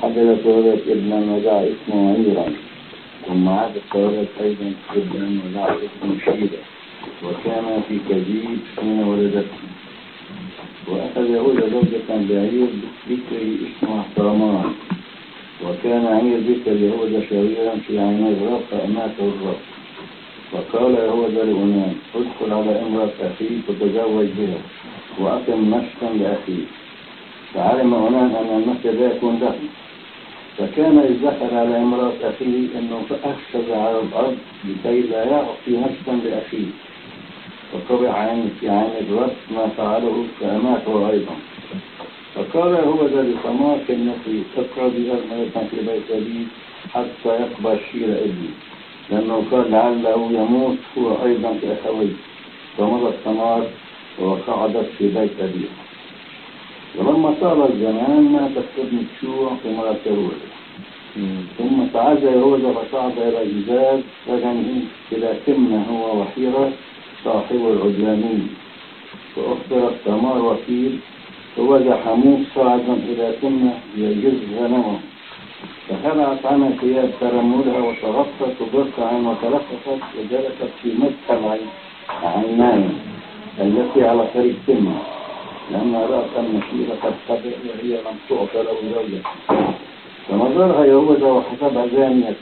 حملت ولد ابنا ودعا اسمه عيرا ثم عادت ولد أيضا ابنا ودعا اسمه شيبة وكان في كذيب حين ولدته وأخذ يهوذا زوجة بعير ذكر اسمها طامان وكان عير ذكر يهوذا شريرا في عيني الرب فأماته الرب فقال يهوذا لأنان ادخل على امرأة أخيك وتزوج بها وأقم مشكا لأخيك فعلم أنان أن المسجد لا يكون له فكان إذ دخل على امرأة أخيه أنه فأخشى على الأرض لكي لا يعطي نفسا لأخيه فطبع عين في عين الرأس ما فعله فأماته أيضا فقال هو ذا لثمار التي تقعد أرمية في بيت أبي حتى يقبل شير ابني لأنه قال لعله يموت هو أيضا في أخويه فمضت ثمار وقعدت في بيت أبيها ولما طال الزمان ماتت ابن تشوع في مرة يهوذا ثم تعزى يهوذا فصعد إلى جزاز سجنه إلى تمنة هو وحيرة صاحب العدياني فأخبرت تمار وكيل فوجع حموس صاعدا إلى تمنة يجز غنمه فخلعت عنها ثياب ترملها وتغطت وبرقعا وتلففت وجلست في مدخل عينان التي على طريق تمنة لأنها رأت أن شيرة قد خبئ وهي لم تعطى له زوجة فنظرها يهوذا وحسبها زانية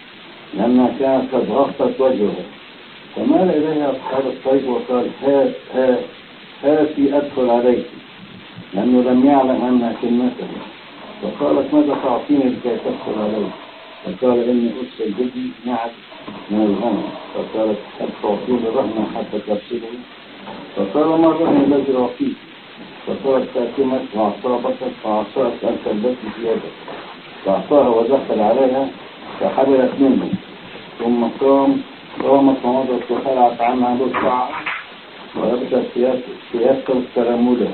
لأنها كانت قد غطت وجهها فمال إليها أصحاب الطيب وقال هات هات هاتي أدخل عليك لأنه لم يعلم أنها كلمته فقالت ماذا تعطيني لكي تدخل علي فقال إني أرسل بدي معك من الغنم فقالت هل تعطيني رهنا حتى ترسله فقال ما الرهن الذي أعطيك فقالت تأكمت وأعصابك فأعصابك أن تلبسني في يدك فأعطاها ودخل عليها فحبلت منه ثم قام قامت ومضت وخلعت عنها بضعة ولبست سياسة ترملها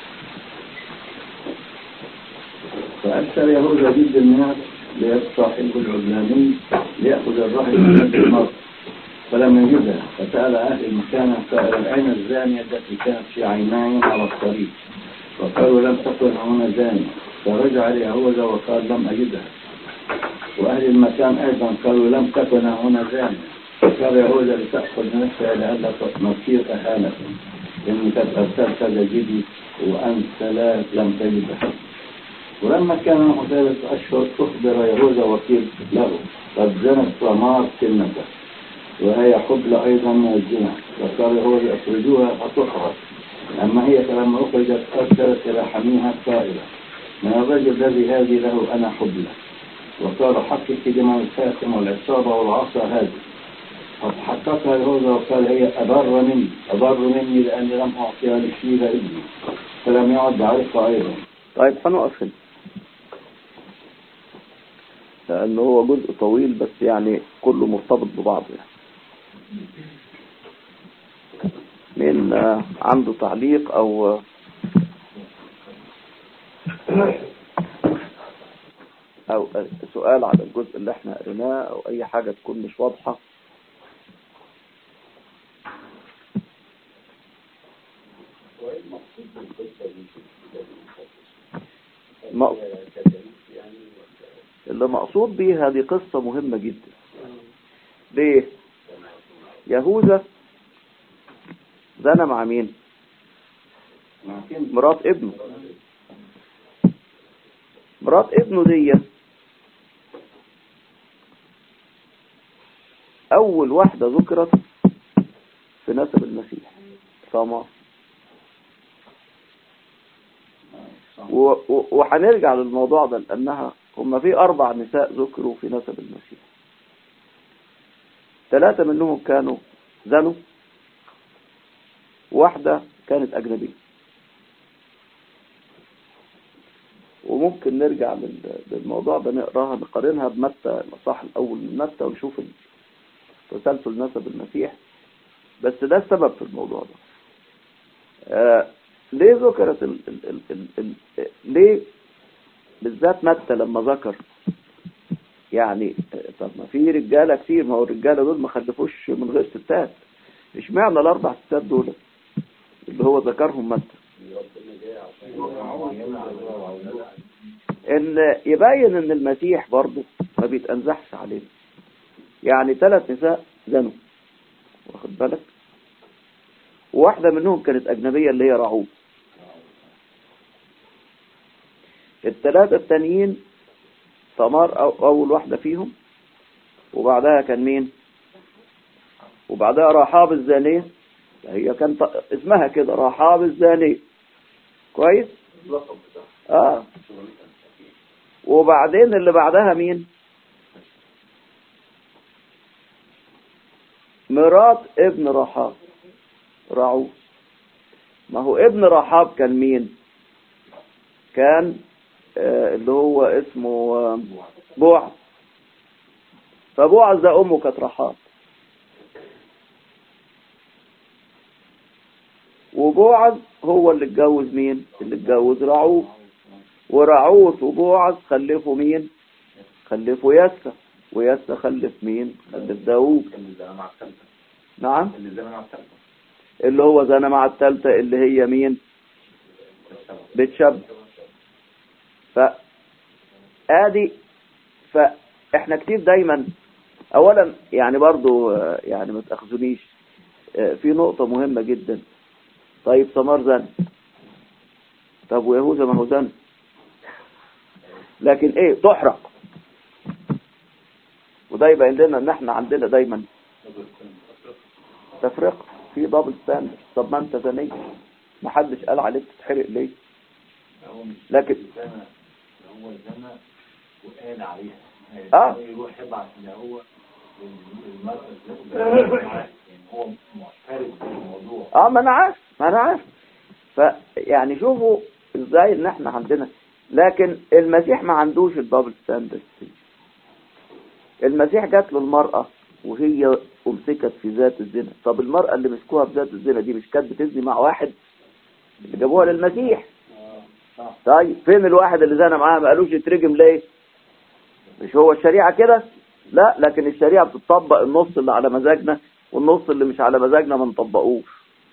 فأرسل يهوذا ضد الناس ليصطحب العدناني ليأخذ الرهن من النصر فلم يجدها فسأل أهل المكان سائلا أين الزانية التي كانت في عيناي على الطريق وقالوا لم تكن هنا زانية فرجع ليهوذا وقال لم أجدها وأهل المكان أيضا قالوا لم تكن هنا زانية فقال يهوذا لتأخذ نفسها لئلا نصير أهانة إني قد أرسلت لجدي وأنت لا لم تجدها ولما كان ثلاث أشهر أخبر يهوذا وكيل له قد زنت ثمار كلمته وهي حبل أيضا من الزنا وقال يهوذا أخرجوها فتحرق أما هي فلما أخرجت أرسلت إلى حميها قائلة من الرجل الذي هذه له أنا حبلة وقال حقق دماء الخاتم والعصابة والعصا هذه فحققها يهوذا وقال هي أبر مني أبر مني لأني لم أعطيها لشيبة ابني فلم يعد عرفها أيضا طيب هنقف هنا لأنه هو جزء طويل بس يعني كله مرتبط ببعضه يعني مين عنده تعليق أو أو سؤال على الجزء اللي احنا قريناه أو أي حاجة تكون مش واضحة اللي مقصود به هذه قصة مهمة جدا ليه يهوذا زنى مع مين مرات ابنه مرات ابنه دي اول واحدة ذكرت في نسب المسيح سامار وهنرجع للموضوع ده لأنها هم في أربع نساء ذكروا في نسب المسيح ثلاثة منهم كانوا زنوا واحدة كانت أجنبية وممكن نرجع للموضوع ده نقراها نقارنها بمتى الأصح الأول من متى ونشوف تسلسل نسب المسيح بس ده السبب في الموضوع ده آه ليه ذكرت ال ال ال ال ال ليه بالذات متى لما ذكر يعني طب ما في رجاله كتير ما هو الرجاله دول ما خلفوش من غير ستات اشمعنى الاربع ستات دول اللي هو ذكرهم متى ان يبين ان المسيح برضه ما بيتنزحش علينا يعني ثلاث نساء زنوا واخد بالك وواحدة منهم كانت أجنبية اللي هي رعوب الثلاثة التانيين ثمار أو أول واحدة فيهم وبعدها كان مين وبعدها رحاب الزانية هي كان ط- اسمها كده رحاب الزانية كويس اه وبعدين اللي بعدها مين مرات ابن رحاب رعوس ما هو ابن رحاب كان مين كان آه اللي هو اسمه آه بوعز فبوعز ده امه كانت رحاب وبوعز هو اللي اتجوز مين اللي اتجوز رعوس ورعوس وبوعز خلفوا مين خلفوا يسى ويسى خلف مين خلف داوود اللي زنا مع الثالثة نعم اللي زنا مع الثالثة اللي هو زنا مع الثالثة اللي هي مين بتشب فادي فاحنا كتير دايما اولا يعني برضو آه، يعني ما تاخذونيش آه، في نقطة مهمة جدا طيب ثمار زن طب ويهوذا ما هو زن لكن ايه تحرق وده يبين لنا ان احنا عندنا دايما تفرقة في دبل ستاندرد طب ما انت زني ما حدش قال عليك تتحرق ليه هو مش لكن زنا هو زنا وقال عليها آه. يروح يبعت ان هو المرأة يعني هو معترف بالموضوع اه ما انا عارف ما انا عارف فيعني شوفوا ازاي ان احنا عندنا لكن المسيح ما عندوش الدبل ستاندرد المسيح جات له المرأة وهي امسكت في ذات الزنا طب المرأة اللي مسكوها في ذات الزنا دي مش كانت بتزني مع واحد اللي جابوها للمسيح صح طيب فين الواحد اللي زنى معاها ما قالوش يترجم ليه مش هو الشريعة كده لا لكن الشريعة بتطبق النص اللي على مزاجنا والنص اللي مش على مزاجنا ما نطبقوش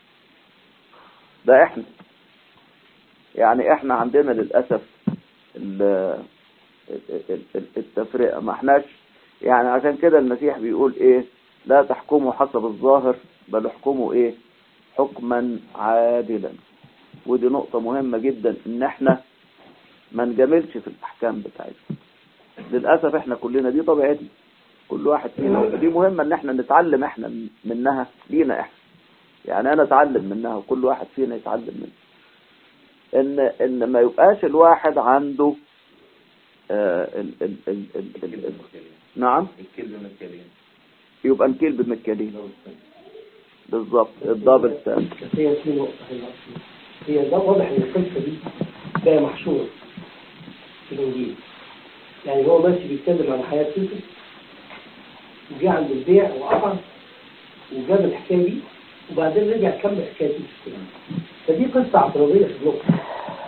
ده احنا يعني احنا عندنا للأسف ال- ال- ال- التفرقة ما احناش يعني عشان كده المسيح بيقول ايه لا تحكموا حسب الظاهر بل احكموا ايه حكما عادلا ودي نقطة مهمة جدا ان احنا ما نجاملش في الاحكام بتاعتنا للأسف احنا كلنا دي طبيعتنا كل واحد فينا دي مهمة ان احنا نتعلم احنا منها لينا احنا يعني انا اتعلم منها وكل واحد فينا يتعلم منها ان ان ما يبقاش الواحد عنده آه ال ال ال ال ال ال نعم الكلب مكالين يبقى الكلب مكالين بالظبط الدبل ستاند بس هي في نقطة هنا هي ده واضح ان القصة دي جاية محشورة في الإنجيل يعني هو ماشي بيتكلم عن حياة يوسف وجه عند البيع وقطع وجاب الحكاية دي وبعدين رجع كمل حكاية يوسف كلها فدي قصة اعتراضية في النقطة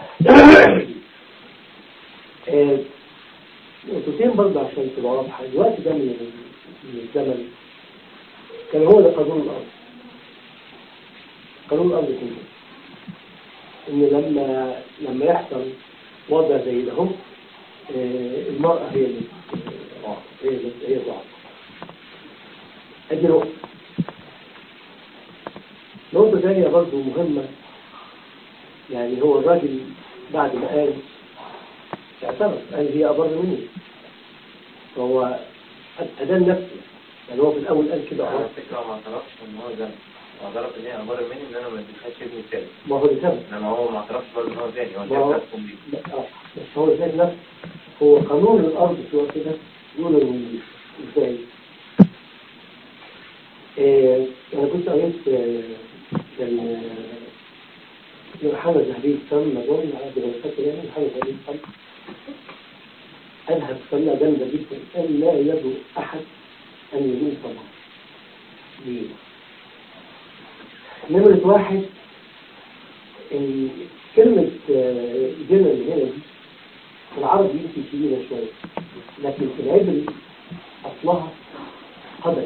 آه، نقطتين برضه عشان تبقى واضحة الوقت ده من من الزمن كان هو ده قانون الأرض قانون الأرض كله إن لما لما يحصل وضع زي ده هم آه، المرأة هي اللي آه، هي اللي هي ضعف أدي نقطة نقطة ثانية برضه مهمة يعني هو الراجل بعد ما قال اعترف قال هي أبر مني فهو أدان نفسه يعني هو في الأول قال كده على آه، فكرة ما اعترفش ان هو زنا هو اعترف ان هي أمر مني ان انا ما اديتهاش ابني التاني ما هو لسبب انما هو ما اعترفش برضه ان هو زاني هو ما هو- شايف نفسه بيه لا، آه، بس هو ازاي نفسه هو قانون الارض في الوقت ده يقول إنه ازاي آه، انا كنت قريت آه، كان آه، يوحنا الذهبي السم اظن على قد ما فاكر يعني يوحنا الذهبي السم قالها بطريقه جامده جدا قال لا يجوز احد ان يمين طبعا ليه؟ نمرة واحد إن كلمة آه، جنة اللي هنا دي في العربي يمكن كبيرة شوية لكن في العبري أصلها قدر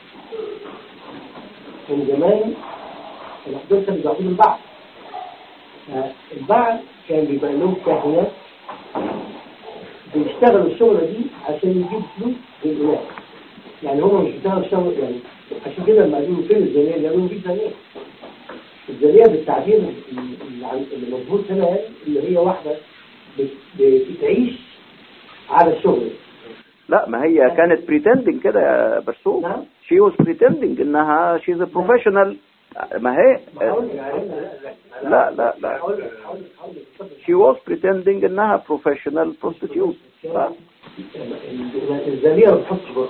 من زمان الأحداث كانوا بيعبدوا البعث البعث كان بيبقى لهم كهنة بيشتغلوا الشغلة دي عشان يجيب فلوس للإناث يعني هم مش بيشتغلوا الشغل يعني عشان كده لما قالوا فين الزانية قالوا في زانية الزانية بالتعبير اللي عن- اللي مظبوط هنا يعني اللي هي واحدة بت- بتعيش على الشغل لا ما هي كانت pretending كده يا برسوم نعم. she was pretending انها she's a professional ما هي هقول لك- هقول لك- لا لا لا هقول لك- هقول لك- هقول لك. اتفضل. she was pretending انها professional prostitute ف- الزانية ما بتحطش بره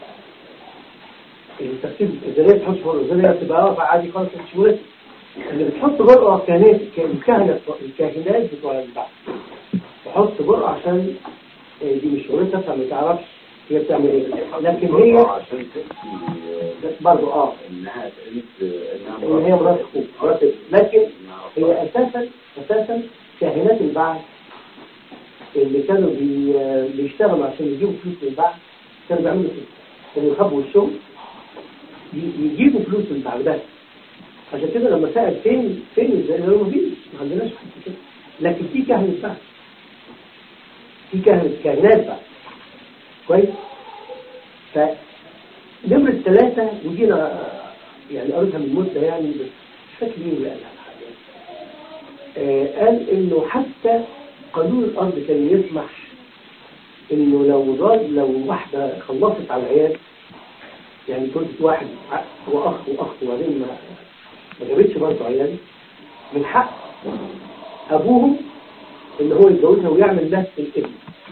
الترتيب الزانية ما بتحطش بره الزانية بتبقى واقفة عادي خالص مش مناسب اللي بتحط بره كانت الكهنة الكاهنات بتوع البعث تحط بره عشان دي مش شغلتها فما تعرفش هي بتعمل ايه لكن هي عشان تكفي برضه اه انها تقلت انها ان هي مرات اخوك مرات ابن. لكن هي اساسا اساسا كاهنات البعث اللي كانوا بي بيشتغلوا عشان يجيبوا فلوس من البعث كانوا بيعملوا كده كانوا يخبوا الشغل ي- يجيبوا فلوس من البعث بس عشان كده لما سأل فين فين ازاي قالوا مفيش ما عندناش حاجه كده لكن في كهنة بعث في كهنة كاهنات بعث كويس ف نمرة ثلاثة ودي أنا يعني قريتها من مدة يعني بس مش فاكر مين اللي قالها الحقيقة. آه، قال إنه حتى قانون الأرض كان يسمح إنه لو ضاد لو واحدة خلصت على العيال يعني كنت واحد ع- وأخ وأخ وبعدين ما ما جابتش برضه عيال من حق أبوهم إن هو يتجوزها ويعمل نفس الابن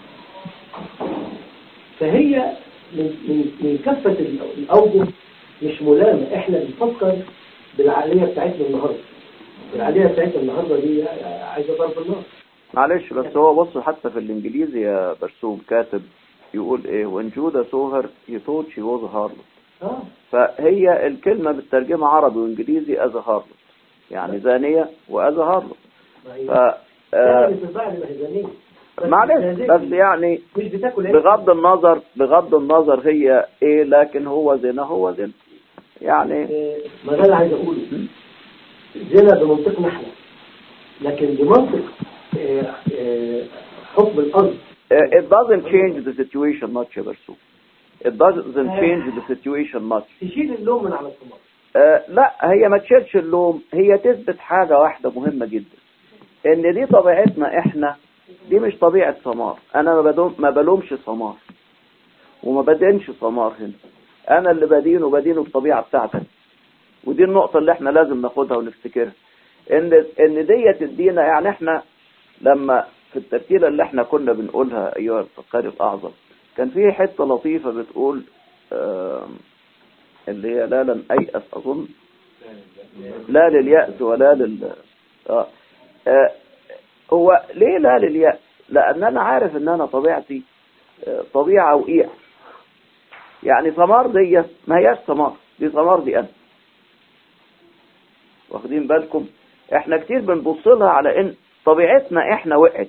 فهي من من من كافة ال- الأوجه مش ملامة احنا بنفكر بالعقلية بتاعتنا النهاردة العقلية بتاعتنا النهاردة دي عايزة ضرب النار معلش بس هو بص حتى في الانجليزي يا برسوم كاتب يقول ايه when Judah saw her he thought she was a harlot اه فهي الكلمة بالترجمة عربي وانجليزي as a harlot يعني زانية و as a harlot ما هي ف آه، يعني في البعض ما هي زانية بس معلش الزانية بس يعني مش بتاكل عيش. بغض النظر بغض النظر هي ايه لكن هو زنا هو زنا يعني آه، ما ده اللي عايز اقوله زنا بمنطقنا احنا لكن بمنطق آه، آه، حكم الارض uh, it doesn't change the situation much يا برسوم it doesn't change the situation much تشيل اللوم من على الثمار آه، لا هي ما تشيلش اللوم هي تثبت حاجة واحدة مهمة جدا ان دي طبيعتنا احنا دي مش طبيعة سمار انا ما بدوم ما بلومش سمار وما بدينش سمار هنا انا اللي بدين وبدين الطبيعة بتاعتك ودي النقطة اللي احنا لازم ناخدها ونفتكرها ان ان دي تدينا يعني احنا لما في الترتيلة اللي احنا كنا بنقولها ايها الفقاري الاعظم كان في حتة لطيفة بتقول آم، اللي هي لا لن أيأس أظن لا لليأس ولا لل آه. آه. هو ليه لا لليأس لأن أنا عارف أن أنا طبيعتي آه، طبيعة وقيع يعني ثمار دي ما هياش ثمار دي ثمار دي أنا واخدين بالكم احنا كتير بنبص لها على ان طبيعتنا احنا وقعت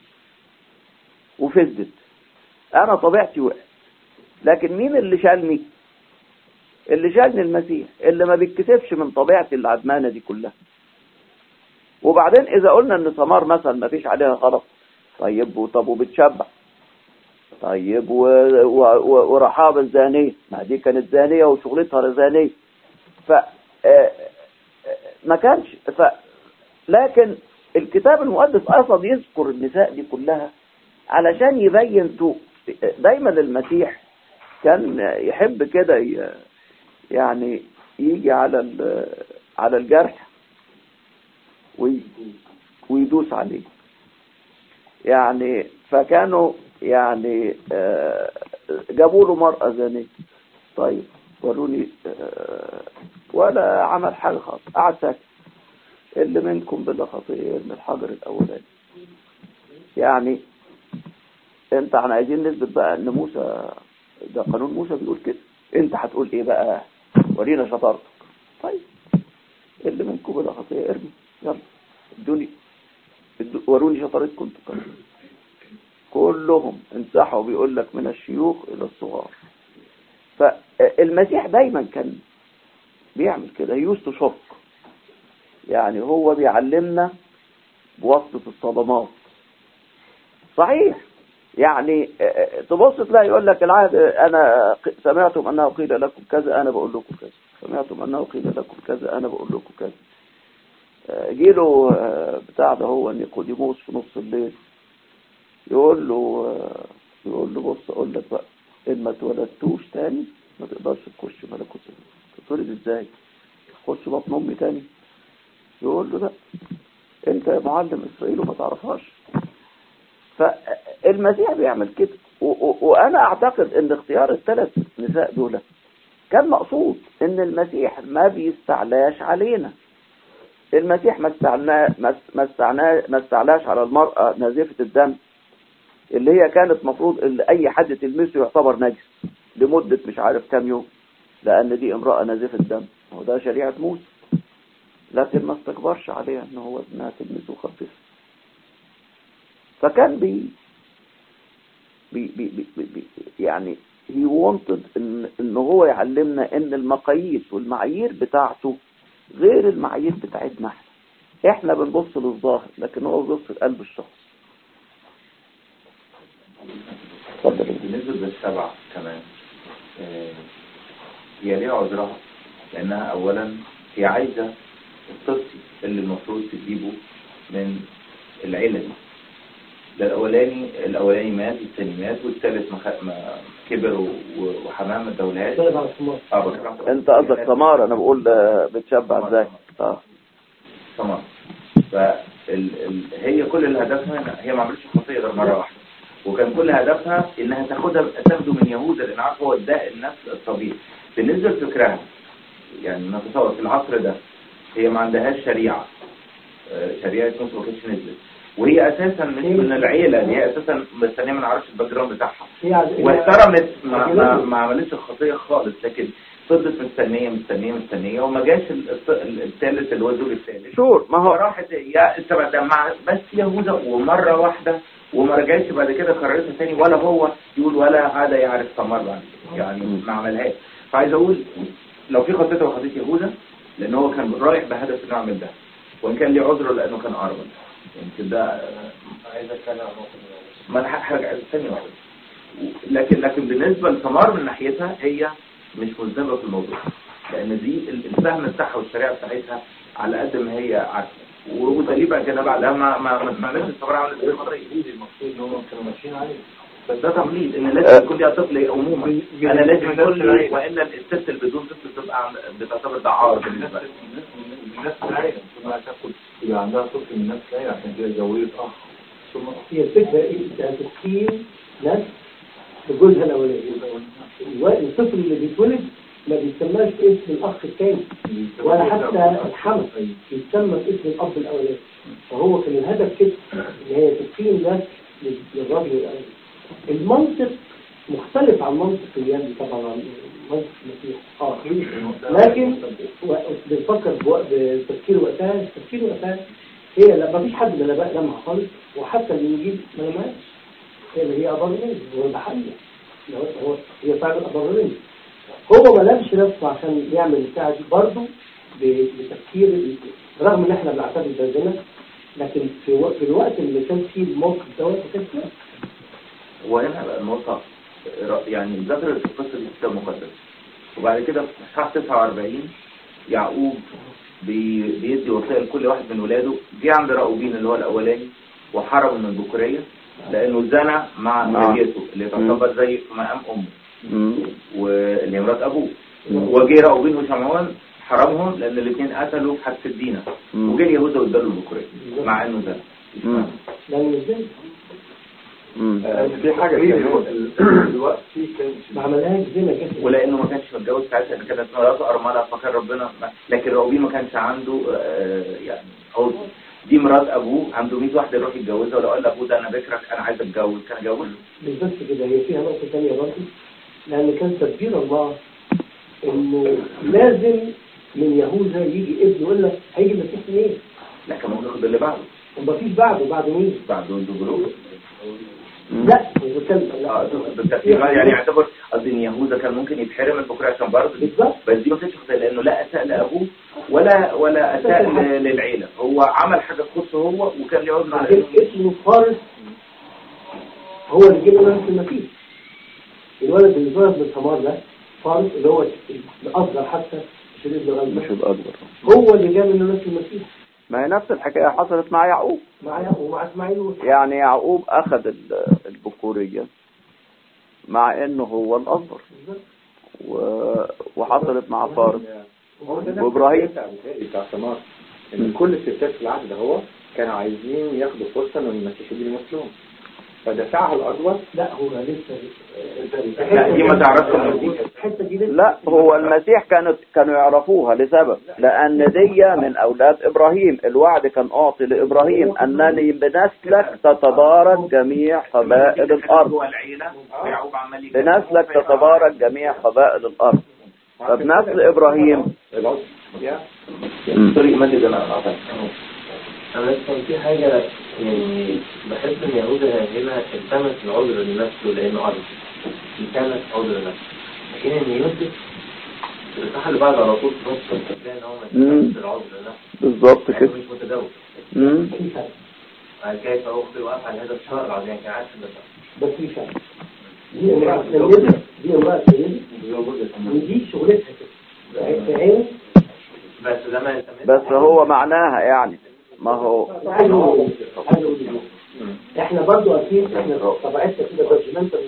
وفزت انا طبيعتي وقعت لكن مين اللي شالني اللي شالني المسيح اللي ما بيتكسفش من طبيعتي العدمانة دي كلها وبعدين اذا قلنا ان ثمار مثلا ما فيش عليها غلط طيب و- طب وبتشبع طيب و... و... و... ورحاب الزانية ما دي كانت زانية وشغلتها زانية ف آه، آه، ما كانش ف لكن الكتاب المقدس قصد يذكر النساء دي كلها علشان يبين تو دايما المسيح كان يحب كده ي- يعني يجي على ال- على الجرح وي- ويدوس عليه يعني فكانوا يعني آه، جابوا له مرأة زانية طيب وروني آه، ولا عمل حاجة خالص قعد ساكت اللي منكم بلا خطية من الحجر الأولاني يعني انت احنا عايزين نثبت بقى ان موسى ده قانون موسى بيقول كده انت هتقول ايه بقى ورينا شطارتك طيب اللي منكم بلا خطية ارمي يلا ادوني ادو- وروني شطارتكم انتوا كمان كلهم انسحوا بيقول لك من الشيوخ الى الصغار فالمسيح دايما كان بيعمل كده يوست شوك يعني هو بيعلمنا بواسطة الصدمات صحيح يعني آه، آه، تبص تلاقي يقول لك العهد انا ق- سمعتم انه قيل لكم كذا انا بقول لكم كذا سمعتم انه قيل لكم كذا انا بقول لكم كذا آه، جي له آه، بتاع ده هو نيقوديموس في نص الليل يقول له آه، يقول له بص اقول لك بقى ان ما اتولدتوش تاني ما تقدرش تخش ملكوت الله تتولد ازاي تخش بطن امي تاني يقول له لا انت يا معلم اسرائيل وما تعرفهاش فالمسيح بيعمل كده و- و- وانا اعتقد ان اختيار الثلاث نساء دول كان مقصود ان المسيح ما بيستعلاش علينا المسيح ما استعلا ما ما استعلا ما استعلاش على المرأة نازفة الدم اللي هي كانت مفروض اللي اي حد تلمسه يعتبر نجس لمدة مش عارف كام يوم لان دي امرأة نازفة دم وده شريعة موسى لكن ما استكبرش عليها ان هو انها تلمسه وخففه فكان بي بي بي بي بي بي يعني he wanted ان ان هو يعلمنا ان المقاييس والمعايير بتاعته غير المعايير بتاعتنا احنا احنا بنبص للظاهر لكن هو بيبص لقلب الشخص اتفضل بالنسبة للسبعة كمان آه، هي ليها عذرها لأنها أولا هي عايزة الطفل اللي المفروض تجيبه من العيلة دي ده الأولاني الأولاني مات الثاني مات والثالث ما خ- ما كبر و- وحماه ما ادولهاش ثلاث على الثمار اه بكرم انت قصدك سمار انا بقول آه، بتشبع ازاي اه تمام فال ال... هي كل اللي هدفها إن هي ما عملتش خطيه غير مره واحده وكان كل هدفها انها تاخدها تاخده من يهوذا لان عارف هو الداء النفس الطبيعي بالنسبه لفكرها يعني نتصور في العصر ده هي ما عندهاش شريعه آه، شريعه موسى ما كانتش نزلت وهي اساسا مش من العيله دي هي اساسا مستنيه ما نعرفش الباك جراوند بتاعها هي عز- واحترمت ما, ما, ما عملتش الخطيه خالص لكن فضلت مستنيه مستنيه مستنيه وما جاش ال- الط- الثالث اللي هو الزوج الثالث شور ما هو فراحت يا السبع ده مع بس يهوذا ومره واحده وما رجعش بعد كده كررتها تاني ولا هو يقول ولا عاد يعرف ثمار بعد كده يعني ما عملهاش فعايز اقول لو في خطته وخطيه يهوذا لان هو كان رايح بهدف انه يعمل ده وان كان ليه عذره لانه كان ارمل يمكن ده عايز اتكلم عن نقطة ما انا هرجع ثانيه واحده لكن لكن بالنسبه لثمار من ناحيتها هي مش مذنبه في الموضوع لان دي الفهم بتاعها والشريعه بتاعتها على قد ما هي عارفه ودليل بقى كده بعدها ما ما ما سمعناش الثمار عملت ايه الخطيه المقصود ان هم كانوا ماشيين عليه بس ده تمريض ان لازم يكون ليها طفل عموما انا لازم يكون لي والا الست اللي بدون طفل بتبقى بتعتبر ده عار بالنسبه لي من نفس العائلة ثم تاخد يبقى عندها طفل من نفس العائلة عشان كده اتجوزت اخ ثم هي الفكرة ايه؟ ده تسكين نفس بجوزها الأولاني الطفل اللي بيتولد ما بيسماش اسم الأخ الثاني ولا حتى الحمل بيتسمى باسم الأب الأولاني فهو كان الهدف كده إن هي تسكين نفس للراجل الأولاني المنطق مختلف عن منطق اليد طبعا عن منطق المسيح اه لكن و- بنفكر بوق- بتفكير وقتها التفكير وقتها هي لا مفيش حد من الاباء لمها خالص وحتى اللي يجيب ما لمهاش هي اللي هي اضر مني هو ده حقيقة هو هو هي فعلا اضر مني هو ما لمش نفسه عشان يعمل البتاعه دي برضه ب- بتفكير ال- رغم ان احنا بنعتبر ده زنا لكن في, و... في الوقت اللي كان فيه الموقف دوت ما كانش كده. وهنا بقى النقطة يعني ذكرت القصة دي في الكتاب المقدس وبعد كده في اصحاح 49 يعقوب بي- بيدي وصية لكل واحد من ولاده جه عند راؤوبين اللي هو الأولاني وحرمه من البكورية لأنه زنى مع نعم. زوجته اللي تعتبر زي مقام أمه مم. واللي هي مرات أبوه وجه راؤوبين وشمعون حرمهم لأن الاثنين قتلوا في حادثة الدينة مم. وجه اليهوذا واداله البكورية مع إنه زنى مم. لان ازاي مم. في حاجة كمان الوقت فيه كان ما عملهاش زنا كده ولانه ما كانش متجوز ساعتها كانت مراته ارمله فكان ربنا لكن راؤوبين ما كانش عنده آه، يعني عذر دي مرات ابوه عنده 100 واحده يروح يتجوزها ولو قال لابوه ده انا بكرك انا عايز اتجوز كان اتجوز مش بس كده هي فيها نقطة ثانية برضه لأن كان تدبير الله إنه لازم من يهوذا يجي ابن يقول لك هيجي المسيح منين؟ لكن ممكن ياخد اللي بعده ومفيش بعده بعد مين؟ بعده الدبلوم مم. لا هو كان اه بالترتيب يعني يعتبر قصدي ان يهوذا كان ممكن يتحرم البكره عشان برضه بالظبط بس دي ما كانتش خطيه لانه لا اساء لابوه ولا ولا اساء ل- للعيله هو عمل حاجه تخصه هو وكان له عذر على بعدين إنه- اسمه فارس هو اللي جه لنا في المسيح الولد اللي اتولد من ثمار ده فارس اللي هو الاصغر حتى مش الابن مش الأكبر الأكبر هو اللي جاب لنا نفس المسيح ما هي نفس الحكاية حصلت مع يعقوب معايا ومع اسماعيل وإسحاق. يعني يعقوب أخذ ال- البكورية مع إنه هو الأكبر و- وحصلت مع فارس هو ده نفس وإبراهيم. الفكرة بتاع ثمار ان كل الستات في العهد ده هو كانوا عايزين ياخدوا فرصة ان المسيحيين يمثلوهم فدفعها الأدوار لا هو لسه لا دي ما تعرفش المسيح الحته دي لسه لا هو المسيح كانت كانوا يعرفوها لسبب لأن دي من أولاد إبراهيم الوعد كان أعطي لإبراهيم أنني بنسلك تتبارك جميع قبائل الأرض بنسلك تتبارك جميع قبائل الأرض فبنسل إبراهيم العذر يا طريق مجد انا أنا كان في حاجة يعني بحس إن يهوذا هنا التمس العذر لنفسه لأنه أرض التمس عذر لنفسه لكن إن يوسف في الإصحاح اللي بعد على طول في نص تلاقي إن هو ما مم. التمس العذر لنفسه بالظبط يعني كده مش متداول مم. في فرق قال كيف أخطي وأفعل هذا الشهر العظيم يعني كان عارف إن ده بس في فرق دي امرأة سيدة دي امرأة سيدة ودي شغلتها كده في عين بس ده ما يلتمس بس هو معناها يعني ما هو عايز اقول عايز اقول إيه؟ احنا برضو اكيد احنا طبيعتنا كده جادجمنتال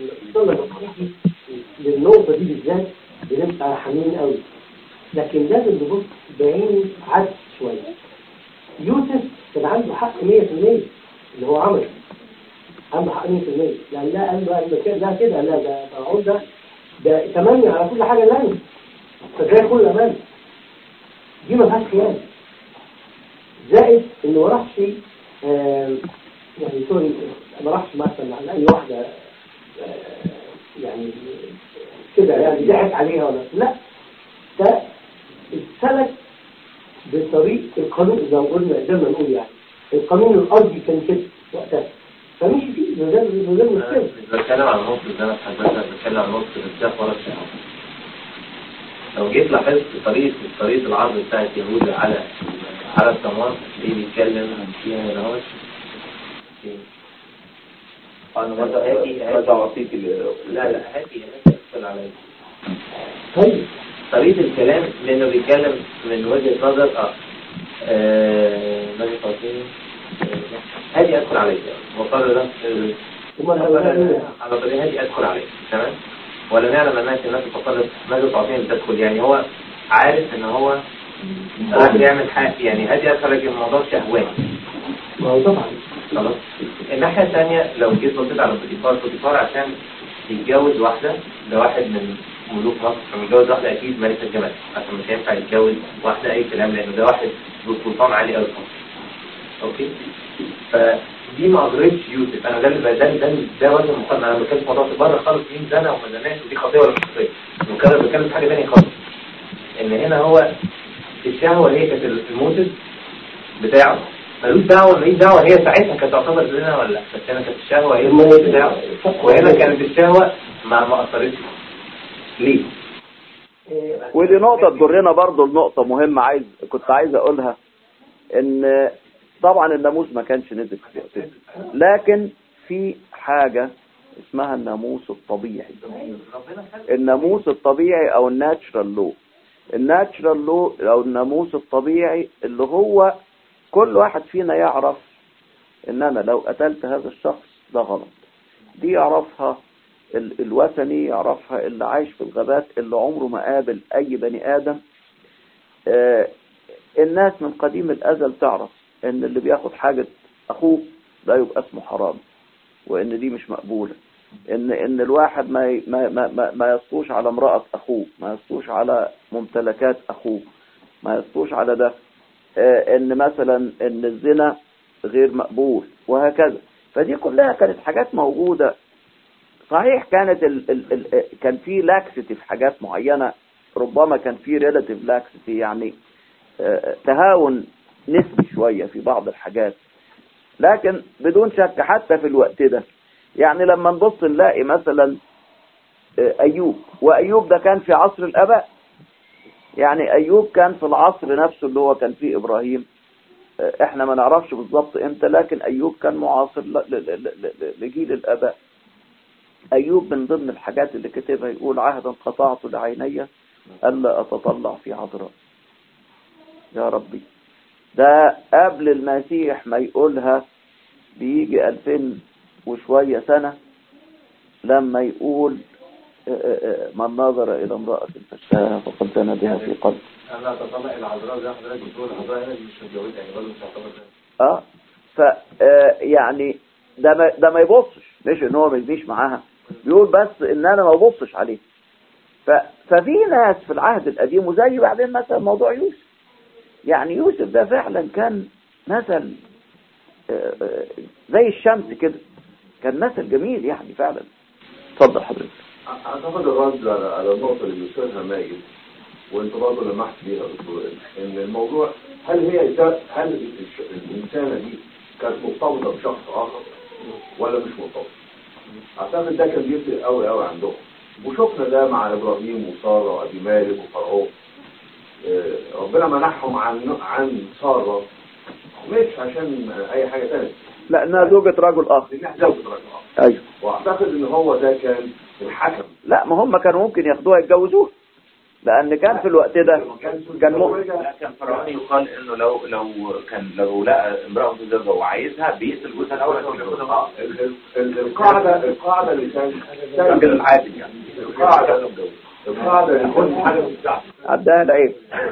للنقطه دي بالذات بنبقى حامين قوي لكن لازم نبص بعين عدل شويه يوسف كان عنده حق 100% اللي هو عمله عنده حق 100% يعني لا قال له قال له كده لا كده لا ده فرعون ده ده تمني على كل حاجه لنا فده كل امان دي ما فيهاش خيانه زائد انه ما راحش آه، يعني سوري ما راحش مثلا على اي واحده آه، يعني كده يعني ضحك عليها ولا لا ده السلك بطريق القانون زي ما قلنا قدرنا نقول يعني القانون الارضي كان كده وقتها فمشي فيه من غير من غير أنا مشكله مش بتكلم عن نص زي ما حضرتك بتكلم عن نص الارتياح ولا الشهوة لو جيت لاحظت طريقة طريقة العرض بتاعت يهوذا على على التمار اللي بيتكلم فيها هنا اهوت انا ماذا هاتي ماذا اعطيك لا لا هاتي هاتي أدخل عليا طيب طريقة الكلام لأنه بيتكلم من وجهة نظر اه آه، ماذا تعطيني؟ آه، هادي أدخل عليك وقال له آه، امال هؤلاء على طريق هادي أدخل عليك تمام ولا نعلم أنك الناس فقالت ماذا تعطيني لتدخل يعني هو عارف إن هو راح يعمل حاجة يعني هادي أدخل لكن الموضوع شهواني ما هو طبعا خلاص الناحية الثانية لو جيت بصيت على بوتيفار بوتيفار عشان يتجوز واحدة ده واحد من ملوك مصر فمتجوز واحدة أكيد ملكة الجمال عشان مش هينفع يتجوز واحدة أي كلام لأنه ده واحد ذو سلطان عالي أوي في مصر أوكي فدي ما أدركش يوسف أنا ده اللي ده ده ده وجه مقارنة أنا بتكلم في موضوع بره خالص مين زنى وما زناش ودي خطية ولا مش خطية بتكلم بتكلم في حاجة ثانية خالص إن هنا هو الشهوة اللي هي كانت الموتد بتاعه ملوش دعوة ماليش دعوة هي ساعتها كانت تعتبر زنا ولا لا بس هنا كانت الشهوة هي الموتد بتاعه وهنا كانت الشهوة ما ما أثرتش ليه؟ ودي نقطة تجرنا برضو لنقطة مهمة عايز كنت عايز أقولها إن طبعا الناموس ما كانش نزل في وقتها لكن في حاجة اسمها الناموس الطبيعي الناموس الطبيعي أو الناتشرال لو الناتشرال لو أو الناموس الطبيعي اللي هو كل واحد فينا يعرف إن أنا لو قتلت هذا الشخص ده غلط دي يعرفها ال- الوثني يعرفها اللي عايش في الغابات اللي عمره ما قابل أي بني آدم آه، الناس من قديم الأزل تعرف إن اللي بياخد حاجة أخوه ده يبقى اسمه حرام وإن دي مش مقبولة إن إن الواحد ما ي- ما ما ما, ما يسطوش على امرأة أخوه ما يسطوش على ممتلكات أخوه ما يسطوش على ده آه، إن مثلا إن الزنا غير مقبول وهكذا فدي كلها كانت حاجات موجودة صحيح كانت ال ال ال كان في لاكسيتي في حاجات معينة ربما كان في ريلاتيف لاكسيتي يعني آه، تهاون نسبي شوية في بعض الحاجات لكن بدون شك حتى في الوقت ده يعني لما نبص نلاقي مثلا آه، أيوب وأيوب ده كان في عصر الآباء يعني أيوب كان في العصر نفسه اللي هو كان فيه إبراهيم آه، احنا ما نعرفش بالظبط امتى لكن أيوب كان معاصر ل- ل- ل- ل- ل- لجيل الآباء أيوب من ضمن الحاجات اللي كتبها يقول عهدا قطعت لعيني ألا أتطلع في عذراء يا ربي ده قبل المسيح ما يقولها بيجي ألفين وشوية سنة لما يقول آه، آه، آه، من نظر إلى امرأة فاشتهاها فقد زنى بها في قلبه انا اتطلع الى عذراء زي حضرتك بتقول العذراء هنا مش متجوزه يعني برضه مش تعتبر زي اه ف آه، يعني ده ما ده ما يبصش مش ان هو ما يجيش معاها بيقول بس ان انا ما ببصش عليه ف ففي ناس في العهد القديم وزي بعدين مثلا موضوع يوسف يعني يوسف ده فعلا كان مثل آه، آه، زي الشمس كده كان مثل جميل يعني فعلا اتفضل حضرتك اعتقد الرد على على النقطه اللي بيشيرها ماجد وانت برضه لمحت بيها يا دكتور ان الموضوع هل هي هل الش- الانسانه دي كانت مرتبطه بشخص اخر ولا مش مرتبطه؟ اعتقد ده كان بيفرق قوي قوي عندهم وشفنا ده مع ابراهيم وساره وابي مالك وفرعون آه، ربنا منحهم عن عن ساره مش عشان اي حاجه ثانيه لانها زوجة رجل اخر لانها زوجة رجل اخر ايوه واعتقد ان هو ده كان الحكم لا ما هم كانوا ممكن ياخدوها يتجوزوها لان كان في الوقت ده كان مؤمن لا كان فرعون يقال انه لو لو كان لو لقى امرأة متزوجة وعايزها بيقتل جوزها الاول عشان يتجوزها آه، ال- ال- ال- القاعدة القاعدة اللي كان الراجل العادي يعني القاعدة القاعدة اللي كان حاجة بتاعته عدها العيب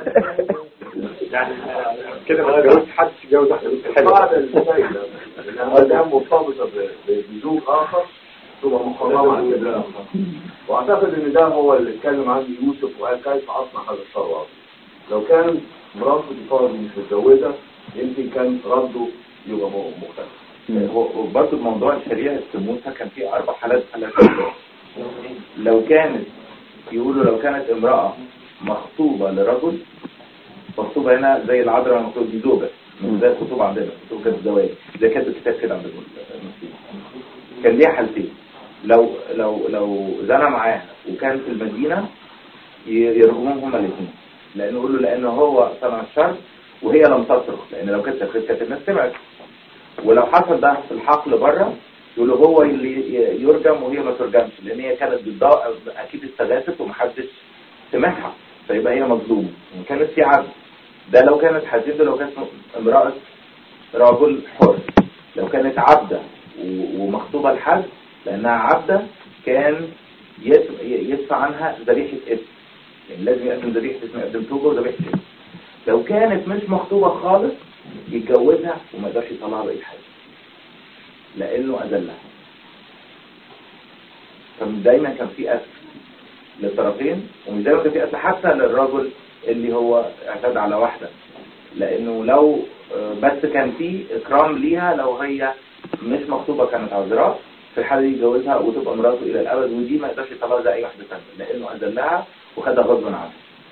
كده ما اتجوزش حد يتجوز واحده بنت حلوه القاعدة اللي سايدة انها دام مرتبطة ب- ب- بزوج اخر تبقى محرمة عن كده واعتقد ان ده هو اللي اتكلم عنه يوسف وقال كيف اصنع هذا الشر لو كان مرات بوتيفار مش متجوزة يمكن كان رده يبقى م- مختلف وبرضه موضوع الشريعة في موسى كان فيه أربع حالات حالات لو كانت يقولوا لو كانت امرأة مخطوبة لرجل مخطوبة هنا زي العذراء المفروض دي زوجة مش زي الخطوبة عندنا الخطوبة كانت زواج زي كانت الكتاب كده عند المسلمين كان ليها حالتين لو لو لو زنى معاها وكان في المدينة ي- يرجموهم هما الاثنين لأنه يقول له لأن هو صنع الشر وهي لم تصرخ لأن لو كانت سكرت كانت الناس سمعت ولو حصل ده في الحقل بره يقولوا هو اللي ي- يرجم وهي ما ترجمش لان هي كانت بتضاء اكيد استغاثت ومحدش سمعها فيبقى هي مظلومه كانت في عبد ده لو كانت حديده لو كانت امرأة رجل حر لو كانت عبدة و- ومخطوبة لحد لانها عبدة كان يدفع يدفع عنها ذبيحة اسم يعني لازم يقدم ذبيحة اسم يقدم توبة وذبيحة اسم لو كانت مش مخطوبة خالص يتجوزها وما يقدرش يطلعها بأي حاجة لأنه أذلها كان دايما كان في أسر للطرفين ومش دايما كان في أسر حتى للرجل اللي هو اعتدى على واحدة لأنه لو آه، بس كان في إكرام ليها لو هي مش مخطوبة كانت عذراء في الحالة دي يتجوزها وتبقى مراته إلى الأبد ودي ما يقدرش يطلعها زي أي واحدة ثانية لأنه أذلها وخدها غصبا عنها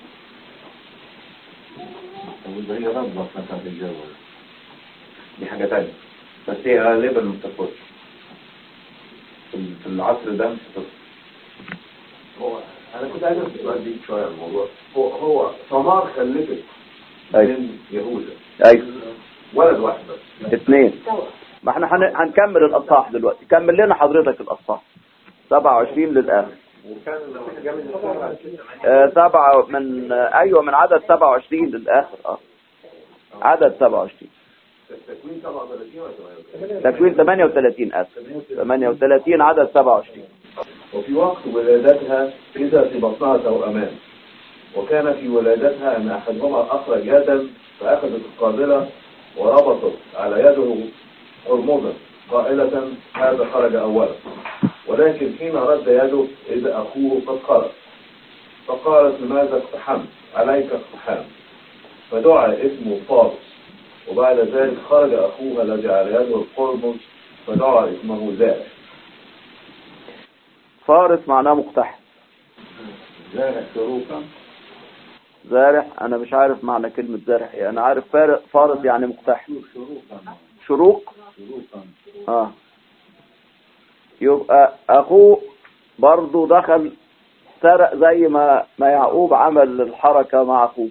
وإذا هي ربط مثلا تتجوز دي حاجة تانية بس هي غالبا ما بترفضش في في العصر ده مش بترفض هو انا كنت عايز اسال سؤال بعيد شويه عن الموضوع هو هو ثمار خلفت أيوة. من يهوذا ايوه ولد واحد بس اثنين ما احنا هن- هنكمل الاصحاح دلوقتي كمل لنا حضرتك الاصحاح 27 للاخر وكان جامد السنة آه، سبعة من آه، ايوه من عدد 27 للاخر اه عدد 27 تكوين 37 ولا 38 تكوين 38 اسف 38 عدد 27 وفي وقت ولادتها إذا في بطنها توأمان وكان في ولادتها أن أحدهما أخرج يدا فأخذت القابلة وربطت على يده حرمزا قائلة هذا خرج أولا ولكن حين رد يده إذا أخوه قد خرج فقالت لماذا اقتحمت عليك اقتحام فدعا اسمه فارس وبعد ذلك خرج أخوها الذي على يده القرمز فدعا اسمه زاش فارس معناه مقتحم زارع شروطا زارع انا مش عارف معنى كلمة زارع ايه انا عارف فار- فارس يعني مقتحم شروطا شروق شروطا اه يبقى اخوه برضه دخل سرق زي ما ما يعقوب عمل الحركة مع اخوه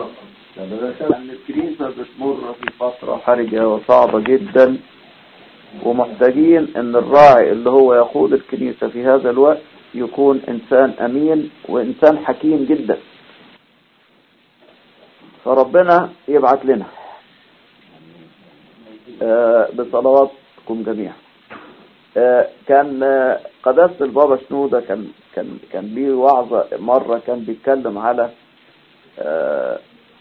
لما ذكر أن الكنيسة بتمر في فترة فترة حرجة وصعبة جدا ومحتاجين ان الراعي اللي هو يقود الكنيسة في هذا الوقت يكون انسان امين وانسان حكيم جدا فربنا يبعت لنا آه، بصلواتكم جميعا آه، كان آه، قداسة البابا شنودة كان كان كان ليه وعظة مرة كان بيتكلم على آه،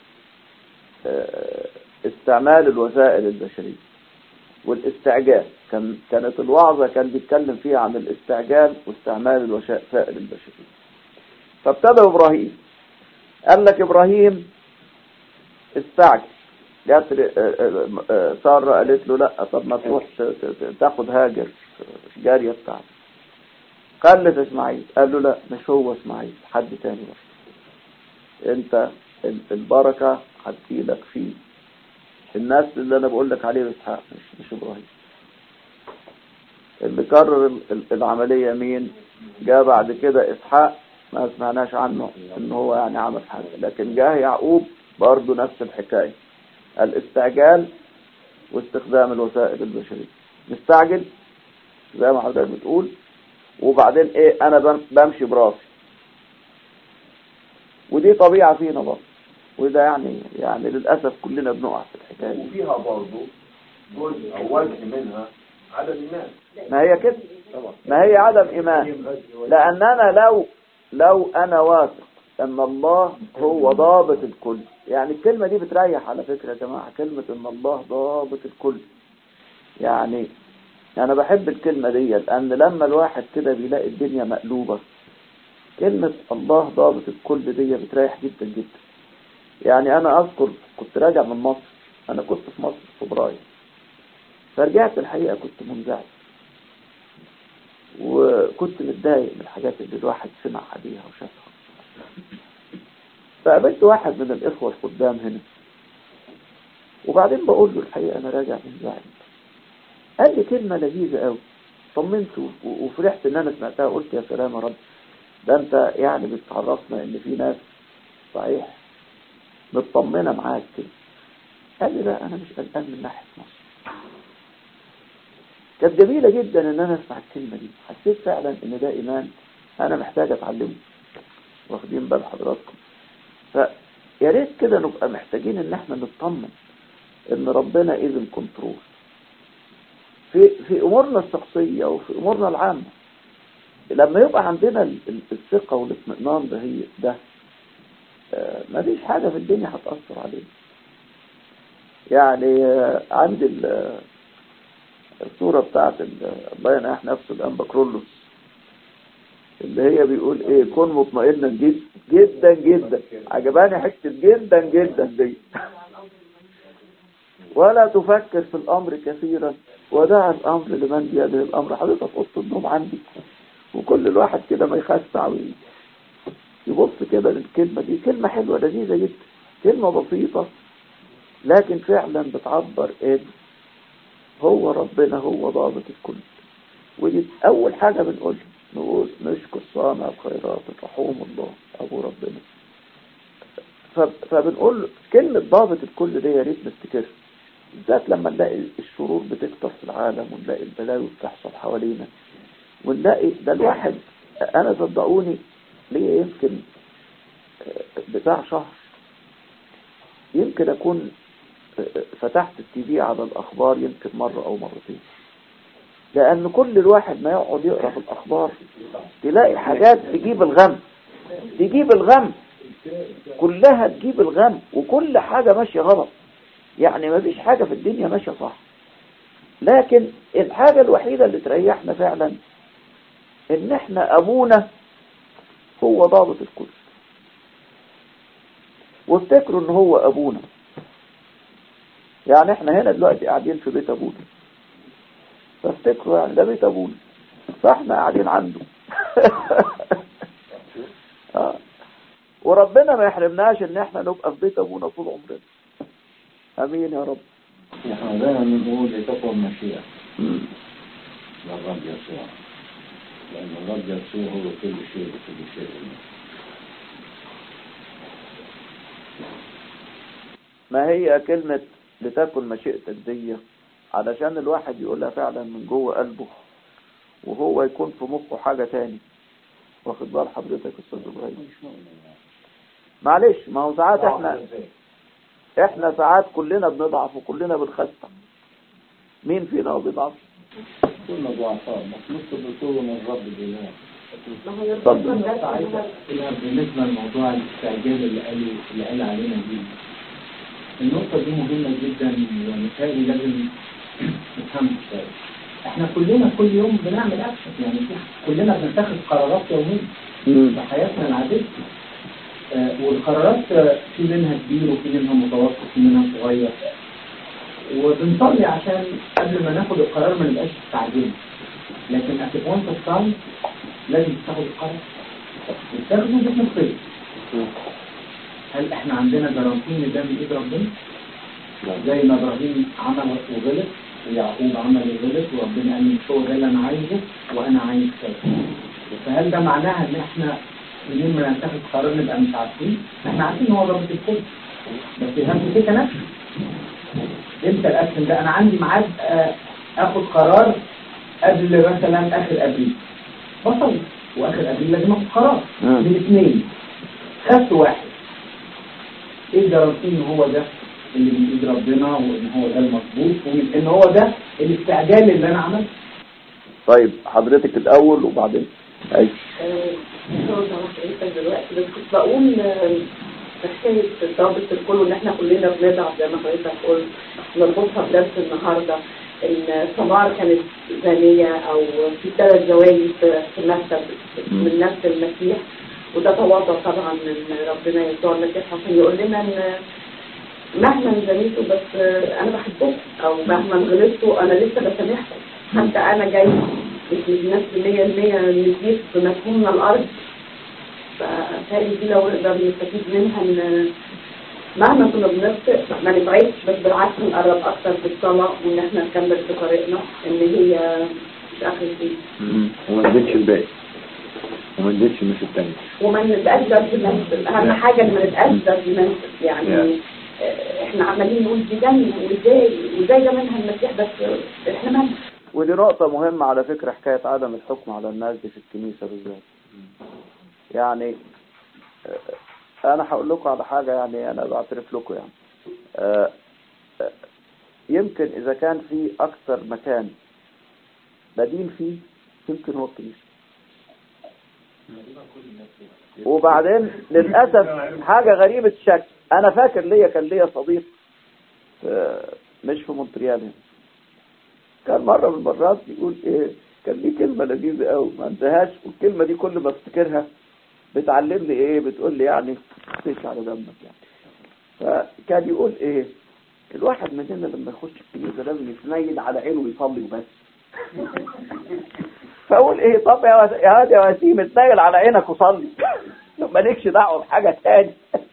آه، استعمال الوسائل البشرية والاستعجال كان كانت الوعظة كان بيتكلم فيها عن الاستعجال واستعمال الوسائل البشرية فابتدى إبراهيم قال لك إبراهيم استعجل جات ل- آه، آه، آه، سارة قالت له لا طب ما تروح ت- ت- تاخد هاجر الجارية بتاعتك خلف اسماعيل قال له لا مش هو اسماعيل حد تاني بقى انت ال- البركة هتجيلك فيه الناس اللي انا بقول لك عليه اسحاق مش مش ابراهيم اللي كرر ال- ال- العملية مين جاء بعد كده اسحاق ما سمعناش عنه ان هو يعني عمل حاجة لكن جاء يعقوب برضه نفس الحكاية الاستعجال واستخدام الوسائل البشرية مستعجل زي ما حضرتك بتقول وبعدين ايه انا بم- بمشي براسي ودي طبيعة فينا برضه وده يعني يعني للأسف كلنا بنقع في الحكاية دي وفيها برضه جزء أو وجه منها عدم الناس ما هي كده ما هي عدم إيمان لأن أنا لو لو أنا واثق أن الله هو ضابط الكل يعني الكلمة دي بتريح على فكرة يا جماعة كلمة أن الله ضابط الكل يعني أنا بحب الكلمة دي لأن لما الواحد كده بيلاقي الدنيا مقلوبة كلمة الله ضابط الكل دي بتريح جدا جدا يعني أنا أذكر كنت راجع من مصر أنا كنت في مصر في فبراير فرجعت الحقيقة كنت منزعج وكنت متضايق من الحاجات اللي الواحد سمع عليها وشافها فقابلت واحد من الإخوة القدام هنا وبعدين بقول له الحقيقة أنا راجع منزعج قال لي كلمة لذيذة قوي طمنت و- وفرحت إن أنا سمعتها قلت يا سلام يا رب ده أنت يعني بتعرفنا إن في ناس صحيح مطمنة معاك كده قال لي لا أنا مش قلقان من ناحية مصر كانت جميلة جدا ان انا اسمع الكلمة دي حسيت فعلا ان ده ايمان انا محتاج اتعلمه واخدين بال حضراتكم فيا ريت كده نبقى محتاجين ان احنا نطمن ان ربنا اذن كنترول في في امورنا الشخصية وفي امورنا العامة لما يبقى عندنا ال- ال- الثقة والاطمئنان ده هي ده آه، مفيش حاجة في الدنيا هتأثر علينا يعني آه، عندي ال- الصورة بتاعت ال- الله ينح نفسه الأنبا كرولوس اللي هي بيقول ايه كن مطمئنا جدا جدا جدا عجباني حتة جدا جدا دي ولا تفكر في الأمر كثيرا ودع الأمر لمن بيده الأمر حضرتك في أوضة النوم عندي وكل الواحد كده ما يخسع وي- يبص كده للكلمة دي كلمة حلوة لذيذة جدا كلمة بسيطة لكن فعلا بتعبر ايه هو ربنا هو ضابط الكل ودي أول حاجة بنقولها نقول نشكر صانع الخيرات الرحوم الله أبو ربنا ف- فبنقول كلمة ضابط الكل دي يا ريت نفتكرها بالذات لما نلاقي الشرور بتكتر في العالم ونلاقي البلاوي بتحصل حوالينا ونلاقي ده الواحد أنا صدقوني ليه يمكن آه، بتاع شهر يمكن أكون فتحت التي في على الأخبار يمكن مرة أو مرتين لأن كل الواحد ما يقعد يقرأ في الأخبار تلاقي حاجات تجيب الغم تجيب الغم كلها تجيب الغم وكل حاجة ماشية غلط يعني ما فيش حاجة في الدنيا ماشية صح لكن الحاجة الوحيدة اللي تريحنا فعلا ان احنا ابونا هو ضابط الكل وافتكروا ان هو ابونا يعني احنا هنا دلوقتي قاعدين في بيت ابونا فافتكروا يعني ده بيت ابونا فاحنا قاعدين عنده آه. وربنا ما يحرمناش ان احنا نبقى في بيت ابونا طول عمرنا امين يا رب نحن دائما بنقول لتقوى المشيئة للرب يسوع لأن الرب يسوع هو كل شيء وكل شيء ما هي كلمة لتكن مشيئتك دي علشان الواحد يقولها فعلا من جوه قلبه وهو يكون في مخه حاجة تاني واخد بال حضرتك يا استاذ ابراهيم معلش ما هو ساعات احنا احنا ساعات كلنا بنضعف وكلنا بنخسر مين فينا ما بيضعفش كنا ضعفاء بس نطلب القوة من الرب بالله اتفضل بالنسبة لموضوع الاستعجال اللي قالوا اللي قال علينا دي النقطة دي مهمة جدا ومثالي لازم نفهمها شوية احنا كلنا كل يوم بنعمل اكشن يعني في- كلنا بنتخذ قرارات يومية في حياتنا العادية آه، والقرارات آه، في منها كبير وفي منها متوسط وفي منها صغير وبنصلي عشان قبل ما ناخد القرار ما نبقاش مستعجلين لكن at وانت تصلي لازم تاخد القرار وتاخده باسم الخير هل احنا عندنا جرانتين ده من ايد ربنا؟ زي ما ابراهيم عمل وغلط ويعقوب عمل وغلط وربنا قال لي مش هو ده اللي انا عايزه وانا عايز كذا فهل ده معناها ان احنا منين ما نتخذ قرار نبقى مش عارفين؟ احنا عارفين ان هو ضابط الكل بس يهم كده نفسه امتى الاكشن ده انا عندي ميعاد آه، اخد قرار قبل مثلا اخر ابريل بصلي واخر ابريل لازم اخد قرار مم. من الاثنين خدت واحد ايه الجرانتي ان هو ده اللي من ايد ربنا وان هو ده المظبوط وان هو ده الاستعجال اللي انا عملته طيب حضرتك الاول وبعدين اي مش هقدر اعرف دلوقتي بس كنت بقول آه، حكاية ضابط الكل وان احنا كلنا بنضعف زي ما حضرتك قلت نربطها بدرس النهارده ان سمار كانت زانية او في ثلاث زواج في في نفس من نفس المسيح وده تواضع طبعا من ربنا يسوع المسيح عشان يقول لنا ان مهما زنيتوا بس آه، انا بحبكم او مهما غلطتوا انا لسه بسامحكم حتى انا جاي مش من نفس مية المية نزيد في مفهومنا الارض فهذه دي لو نقدر نستفيد منها ان مهما كنا بنخطئ ما نبعدش بس بالعكس نقرب اكتر في الصلاة وان احنا نكمل في طريقنا ان هي مش اخر شيء وما نزيدش الباقي وما نزيدش مش التاني وما نتأذى في نفس اهم حاجة ان ما نتأذى في نفس يعني آه، احنا عمالين نقول دي جنة وازاي وازاي ده منها المسيح بس احنا مالنا ودي نقطة مهمة على فكرة حكاية عدم الحكم على الناس دي في الكنيسة بالذات يعني آه، أنا هقول لكم على حاجة يعني أنا بعترف لكم يعني آه، آه، يمكن إذا كان في أكثر مكان بدين فيه يمكن هو الكنيسة وبعدين للأسف حاجة غريبة الشكل أنا فاكر ليا كان ليا صديق آه، مش في مونتريال هنا كان مرة من المرات بيقول ايه كان ليه كلمة لذيذة قوي ما انتهاش والكلمة دي كل ما افتكرها بتعلمني ايه بتقول لي يعني خفيش على دمك يعني فكان يقول ايه الواحد مننا لما يخش الكنيسة لازم يتنيل على عينه ويصلي وبس فاقول ايه طب يا وس- يا واد يا وسيم اتنيل على عينك وصلي مالكش دعوة بحاجة تاني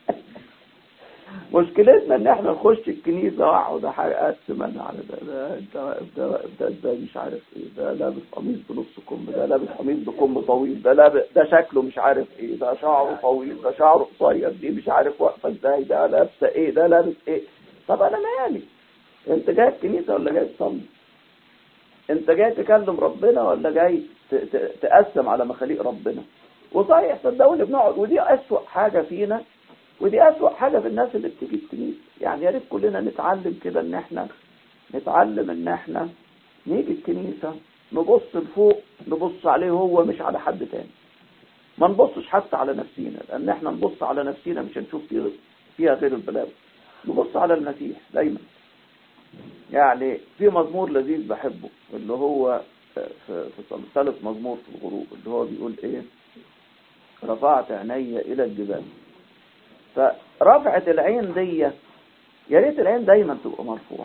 مشكلتنا ان احنا نخش الكنيسه واقعد اقسم انا على ده ده ده ده, ده, ده مش عارف ايه ده لابس قميص بنص كم ده لابس قميص بكم طويل ده لابس ده شكله مش عارف ايه ده شعره طويل ده شعره قصير دي مش عارف واقفه ازاي ده لابسه ايه ده لابس ايه طب انا مالي انت جاي الكنيسه ولا جاي تصلي انت جاي تكلم ربنا ولا جاي ت- ت- تقسم على مخاليق ربنا وصحيح صدقوني بنقعد ودي اسوأ حاجه فينا ودي أسوأ حاجة في الناس اللي بتيجي الكنيسة يعني يا ريت كلنا نتعلم كده ان احنا نتعلم ان احنا نيجي الكنيسة نبص لفوق نبص عليه هو مش على حد تاني ما نبصش حتى على نفسينا لان احنا نبص على نفسينا مش هنشوف فيه فيها غير البلاوي نبص على المسيح دايما يعني في مزمور لذيذ بحبه اللي هو في في ثالث مزمور في الغروب اللي هو بيقول ايه رفعت عيني الى الجبال فرفعة العين دي يا ريت العين دايما تبقى مرفوعة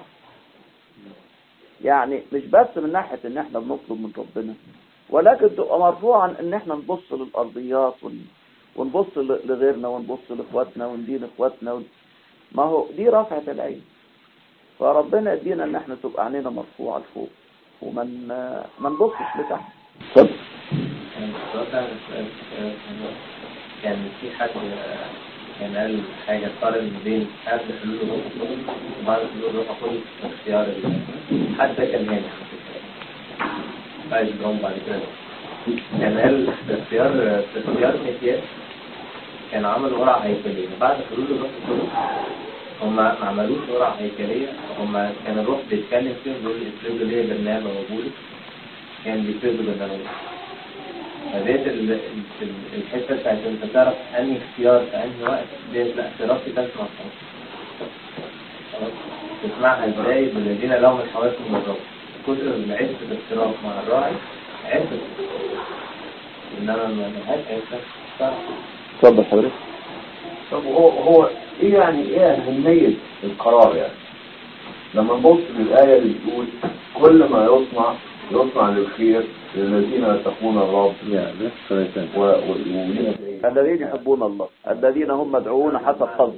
يعني مش بس من ناحية ان احنا بنطلب من ربنا ولكن تبقى مرفوعة ان احنا نبص للارضيات ون- ونبص ل- لغيرنا ونبص لاخواتنا وندين اخواتنا ون... ما هو دي رفعة العين فربنا يدينا ان احنا تبقى عينينا مرفوعة لفوق ومن ما نبصش لتحت اتفضل يعني السؤال ده سؤال- سؤال حلو. كان في حد آه، كان قال حاجة قارن ما بين قبل حلول الروح القدس وبعد حلول الروح القدس في اختيار ال- حتى كان ناجح بعد جون بعد كده كان قال في اختيار في اختيار ميسياس كانوا عملوا قرعة هيكلية بعد حلول الروح القدس هم ما عملوش قرعة هيكلية هم كان الروح بيتكلم فيهم بيقول افرضوا ليه برنامج وبولس كان بيفرضوا برنامج فديت ال- ال- الحتة بتاعت انت تعرف انهي اختيار في انهي وقت ديت لا اختيارات في ثالث مصر خلاص تسمعها ازاي بالذين لهم الحواس من الرب كتر عزة الاختراق مع الراعي عزة انما ما لهاش عزة صح اتفضل حضرتك طب هو هو ايه يعني ايه اهمية القرار يعني لما نبص للآية اللي بتقول كل ما يصنع يصنع للخير للذين يتقون الرب و- و- ولينا الذين يحبون الله الذين هم مدعوون حسب قصده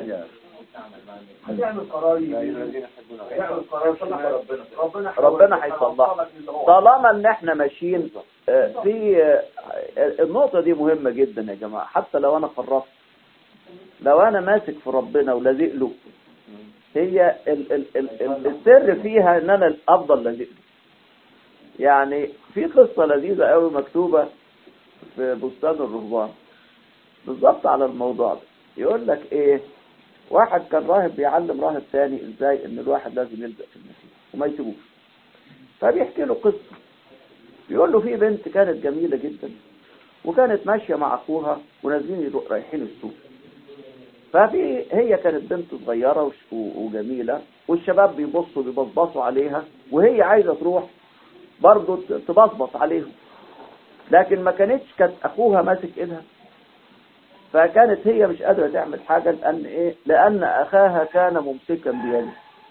هتعمل قرار هيعمل قرار تبع ربنا ربنا ربنا هيصلحها طالما ان احنا ماشيين آه، في آه، النقطة دي مهمة جدا يا جماعة حتى لو انا قررت لو انا ماسك في ربنا ولازق له هي ال ال ال ال السر فيها ان انا افضل لازق له يعني في قصة لذيذة قوي مكتوبة في بستان الرهبان بالظبط على الموضوع ده يقول لك ايه واحد كان راهب بيعلم راهب ثاني ازاي ان الواحد لازم يلزق في المسيح وما يسيبوش فبيحكي له قصة بيقول له في بنت كانت جميلة جدا وكانت ماشية مع اخوها ونازلين يرو- رايحين السوق ففي هي كانت بنت صغيرة وش- و- وجميلة والشباب بيبصوا بيبصبصوا عليها وهي عايزة تروح برضه ت- تبصبص عليهم لكن ما كانتش كانت اخوها ماسك ايدها فكانت هي مش قادرة تعمل حاجة لأن إيه؟ لأن أخاها كان ممسكا بيده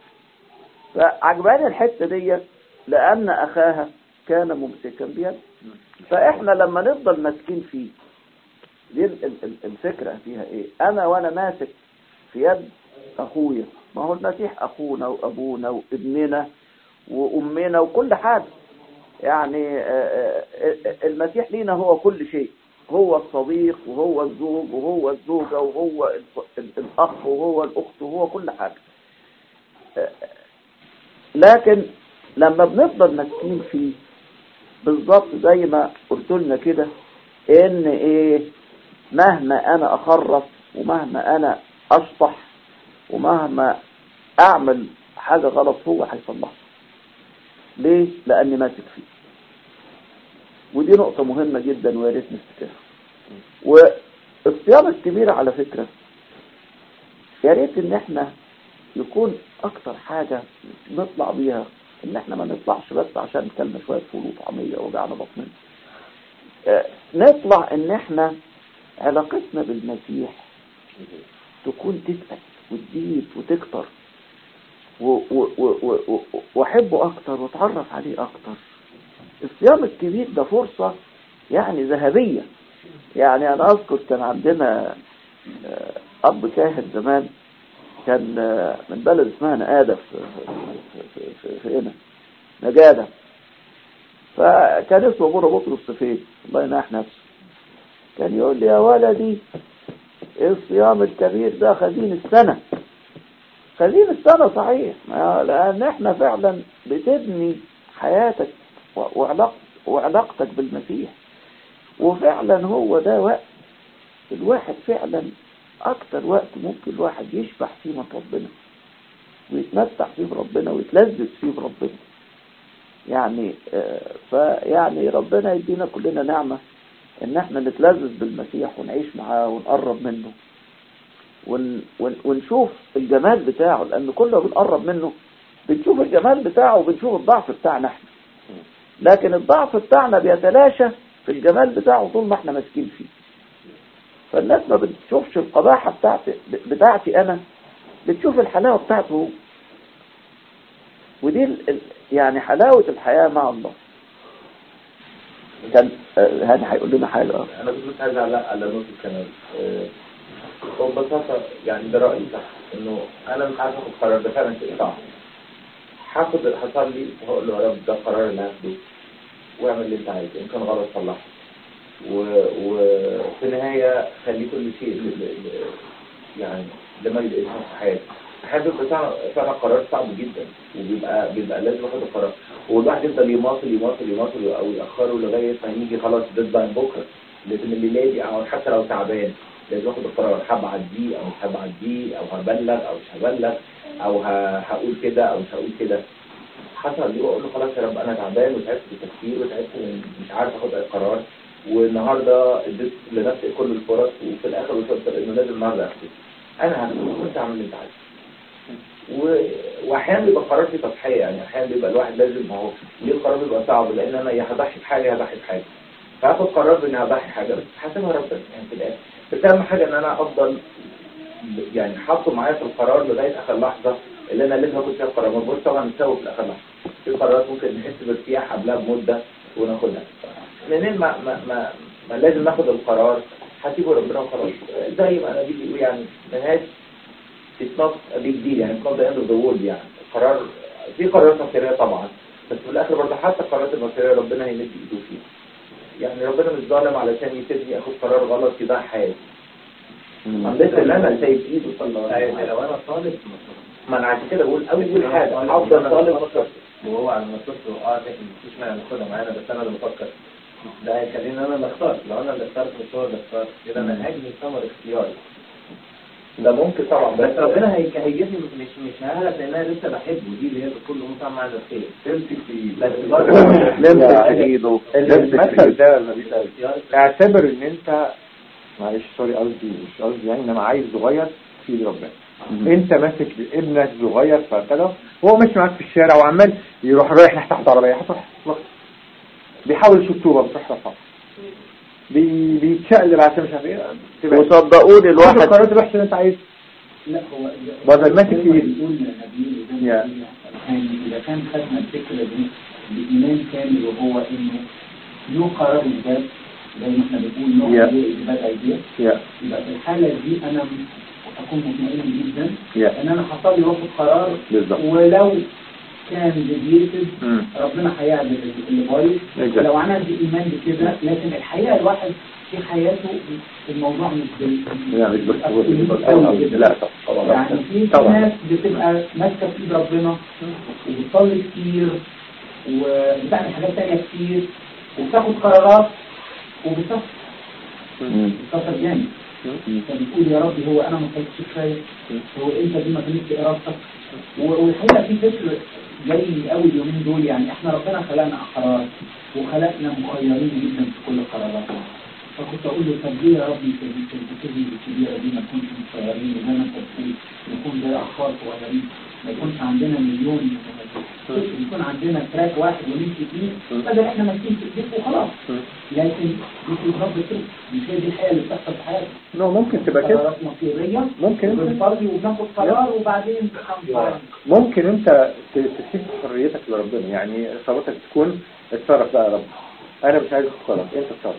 فعجباني الحتة دي لأن أخاها كان ممسكا بيده فإحنا لما نفضل ماسكين فيه دي ال- ال- ال- الفكرة فيها إيه أنا وأنا ماسك في يد أخويا ما هو المسيح أخونا وأبونا وابننا وأمنا وكل حاجة يعني آه، آه، آه، المسيح لينا هو كل شيء هو الصديق وهو الزوج وهو الزوجة وهو ال- ال- الأخ وهو الأخت وهو كل حاجة آه، لكن لما بنفضل ماسكين فيه بالظبط زي ما قلت لنا كده ان ايه مهما انا اخرف ومهما انا اشطح ومهما اعمل حاجة غلط هو هيصلحها ليه لاني ماسك فيه ودي نقطة مهمة جدا ويا ريت نفتكرها والصيام الكبير على فكرة يا ريت ان احنا يكون اكتر حاجة نطلع بيها ان احنا ما نطلعش بس عشان كلمة شوية فول وطعمية وجعنا بطننا آه، نطلع ان احنا علاقتنا بالمسيح تكون تثبت وتزيد وتكتر و- و- و- و- و- واحبه اكتر واتعرف عليه اكتر الصيام الكبير ده فرصة يعني ذهبية يعني انا اذكر كان عندنا آه، اب كاهن زمان كان آه، من بلد اسمها نقادة في في في, في, في هنا نجادة فكان اسمه ابونا بطرس السفيد الله يناح نفسه كان يقول لي يا ولدي الصيام الكبير ده خزين السنة خزين السنة صحيح ما- لأن احنا فعلا بتبني حياتك و- وعلاق وعلاقتك بالمسيح وفعلا هو ده وقت الواحد فعلا أكتر وقت ممكن الواحد يشبع فيه من ربنا ويتمتع فيه بربنا ويتلذذ فيه بربنا يعني آه، فيعني ربنا يدينا كلنا نعمة ان احنا نتلذذ بالمسيح ونعيش معاه ونقرب منه ون ون ونشوف الجمال بتاعه لان كل ما بنقرب منه بنشوف الجمال بتاعه وبنشوف الضعف بتاعنا احنا لكن الضعف بتاعنا بيتلاشى في الجمال بتاعه طول ما احنا ماسكين فيه فالناس ما بتشوفش القباحة بتاعتي بتاعتي انا بتشوف الحلاوة بتاعته هو ودي ال- ال- يعني حلاوة الحياة مع الله كان آه، هاني هيقول لنا حاجة آه. انا كنت بس عايز اعلق على نقطه كمان آه، هو ببساطه يعني ده رايي صح انه انا مش عارف اخد قرار ده فعلا شيء صعب هاخد هصلي وهقول له يا رب ده القرار اللي هاخده واعمل اللي انت عايزه ان كان غلط صلحه و- وفي النهايه خلي كل شيء ل- ل- ل- يعني لمجد اسمه في حياتي احيانا بيبقى فعلا فعلا قرار صعب جدا وبيبقى بيبقى لازم اخد القرار والواحد يفضل يماطل يماطل يماطل او ياخره لغايه ما يجي خلاص ديدلاين بكره لازم الليله دي او حتى لو تعبان لازم اخد القرار هبعت دي او مش هبعت دي او هبلغ او مش هبلغ او ه- هقول كده او مش هقول كده حصل دي واقول له خلاص يا رب انا تعبان وتعبت في التفكير وتعبت من مش عارف اخد اي قرار والنهارده اديت لنفسي كل الفرص وفي الاخر وصلت انه لازم النهارده اخد انا هاخده وانت اعمل اللي انت عايزه و- واحيانا بيبقى القرار فيه تضحيه يعني احيانا بيبقى الواحد لازم ما هو ليه القرار بيبقى صعب لان انا يا هضحي بحاجه يا هضحي بحاجه فاخد قرار باني هضحي حاجه بس حاسبها ربنا يعني في الاخر بس اهم حاجه ان انا افضل يعني حاطه معايا في القرار لغايه اخر لحظه اللي انا لازم اخد فيها القرار ما تبص طبعا نسوي في اخر لحظه في قرارات ممكن نحس بارتياح قبلها بمده وناخدها منين ما ما ما, ما لازم ناخد القرار هسيبه ربنا وخلاص زي ما انا بيجي يعني نهايه it's not a big deal يعني it's not the end of the world يعني القرار في قرارات مصيرية طبعا بس في الاخر برضه حتى القرارات المصيرية ربنا هيمد ايده فيها يعني ربنا مش ظالم علشان يسيبني اخد قرار غلط يضيع حياتي unless ان انا سايب ايده صلى الله عليه وسلم لو انا طالب ما انا عشان كده بقول اول حاجه افضل طالب وهو على ما تصل اه ماشي مفيش مانع ناخدها معانا بس انا اللي بفكر ده هيخليني انا اللي اختار لو انا اللي اخترت مش هو اللي اختار كده انا هجني ثمر اختياري ده ممكن طبعا بس ربنا هي- هيجيبني مش مش ههلك لان انا لسه بحبه دي اللي هي بكل مطعم مع الخير تمسك في بس برضه لمسك في ايده المثل ده لما بيسأل اعتبر ان انت معلش سوري قصدي مش قصدي يعني انما عيل صغير في ايد ربنا انت ماسك ابنك صغير فكده هو ماشي معاك في الشارع وعمال يروح رايح ناحيه تحت عربيه هتروح تطلق. بيحاول يشوف طوبه بتروح رفعها بي بيتشقلب عشان مش عارف ايه تبقى وصدقوني خد الواحد القرارات الوحشه اللي انت عايزها لا هو بدل ماسك في ايده بيقول نبيل زي يا. ما بيقول يعني إذا كان خدنا الفكرة دي بإيمان كامل وهو إنه له قرار الذات زي ما احنا بنقول يا. نوع إثبات أيديه يا يبقى في الحالة دي أنا أكون مطمئن جدا يا إن أنا حصل لي واخد قرار بالظبط ولو كان ديفيتد مم. ربنا هيعمل اللي بايظ Exactly. لو انا عندي ايمان بكده لكن الحقيقه الواحد في حياته الموضوع مش بال لا مش بس أوي كده. لا طبعا يعني في طبعا. ناس بتبقى ماسكه في ايد ربنا وبتصلي كتير وبتعمل حاجات تانية كتير وبتاخد قرارات وبتسافر مم. بتسافر جامد فبتقول يا ربي هو انا ما صليتش كفايه هو انت دي ما كانتش ارادتك و- والحقيقه في فكر جاي قوي اليومين دول يعني احنا ربنا خلقنا احرار وخلقنا مخيرين جدا في كل قراراتنا فكنت اقول له طب ليه يا ربي في في الكتب الكبيره دي ما نكونش مخيرين وزي ما انت بتقول نكون زي اخبار صغيرين ما يكونش عندنا مليون يكون عندنا تراك واحد ونمشي فيه بدل احنا ماشيين في الديك وخلاص لكن مش الرب كده مش هي دي الحياه اللي بتحصل في حياتنا نو ممكن تبقى كده قرارات مصيريه ممكن انت بنصلي وبناخد قرار وبعدين بنخمس ممكن انت ت- تسيب حريتك لربنا يعني صلاتك تكون اتصرف بقى يا رب انا مش عايز اتصرف انت اتصرف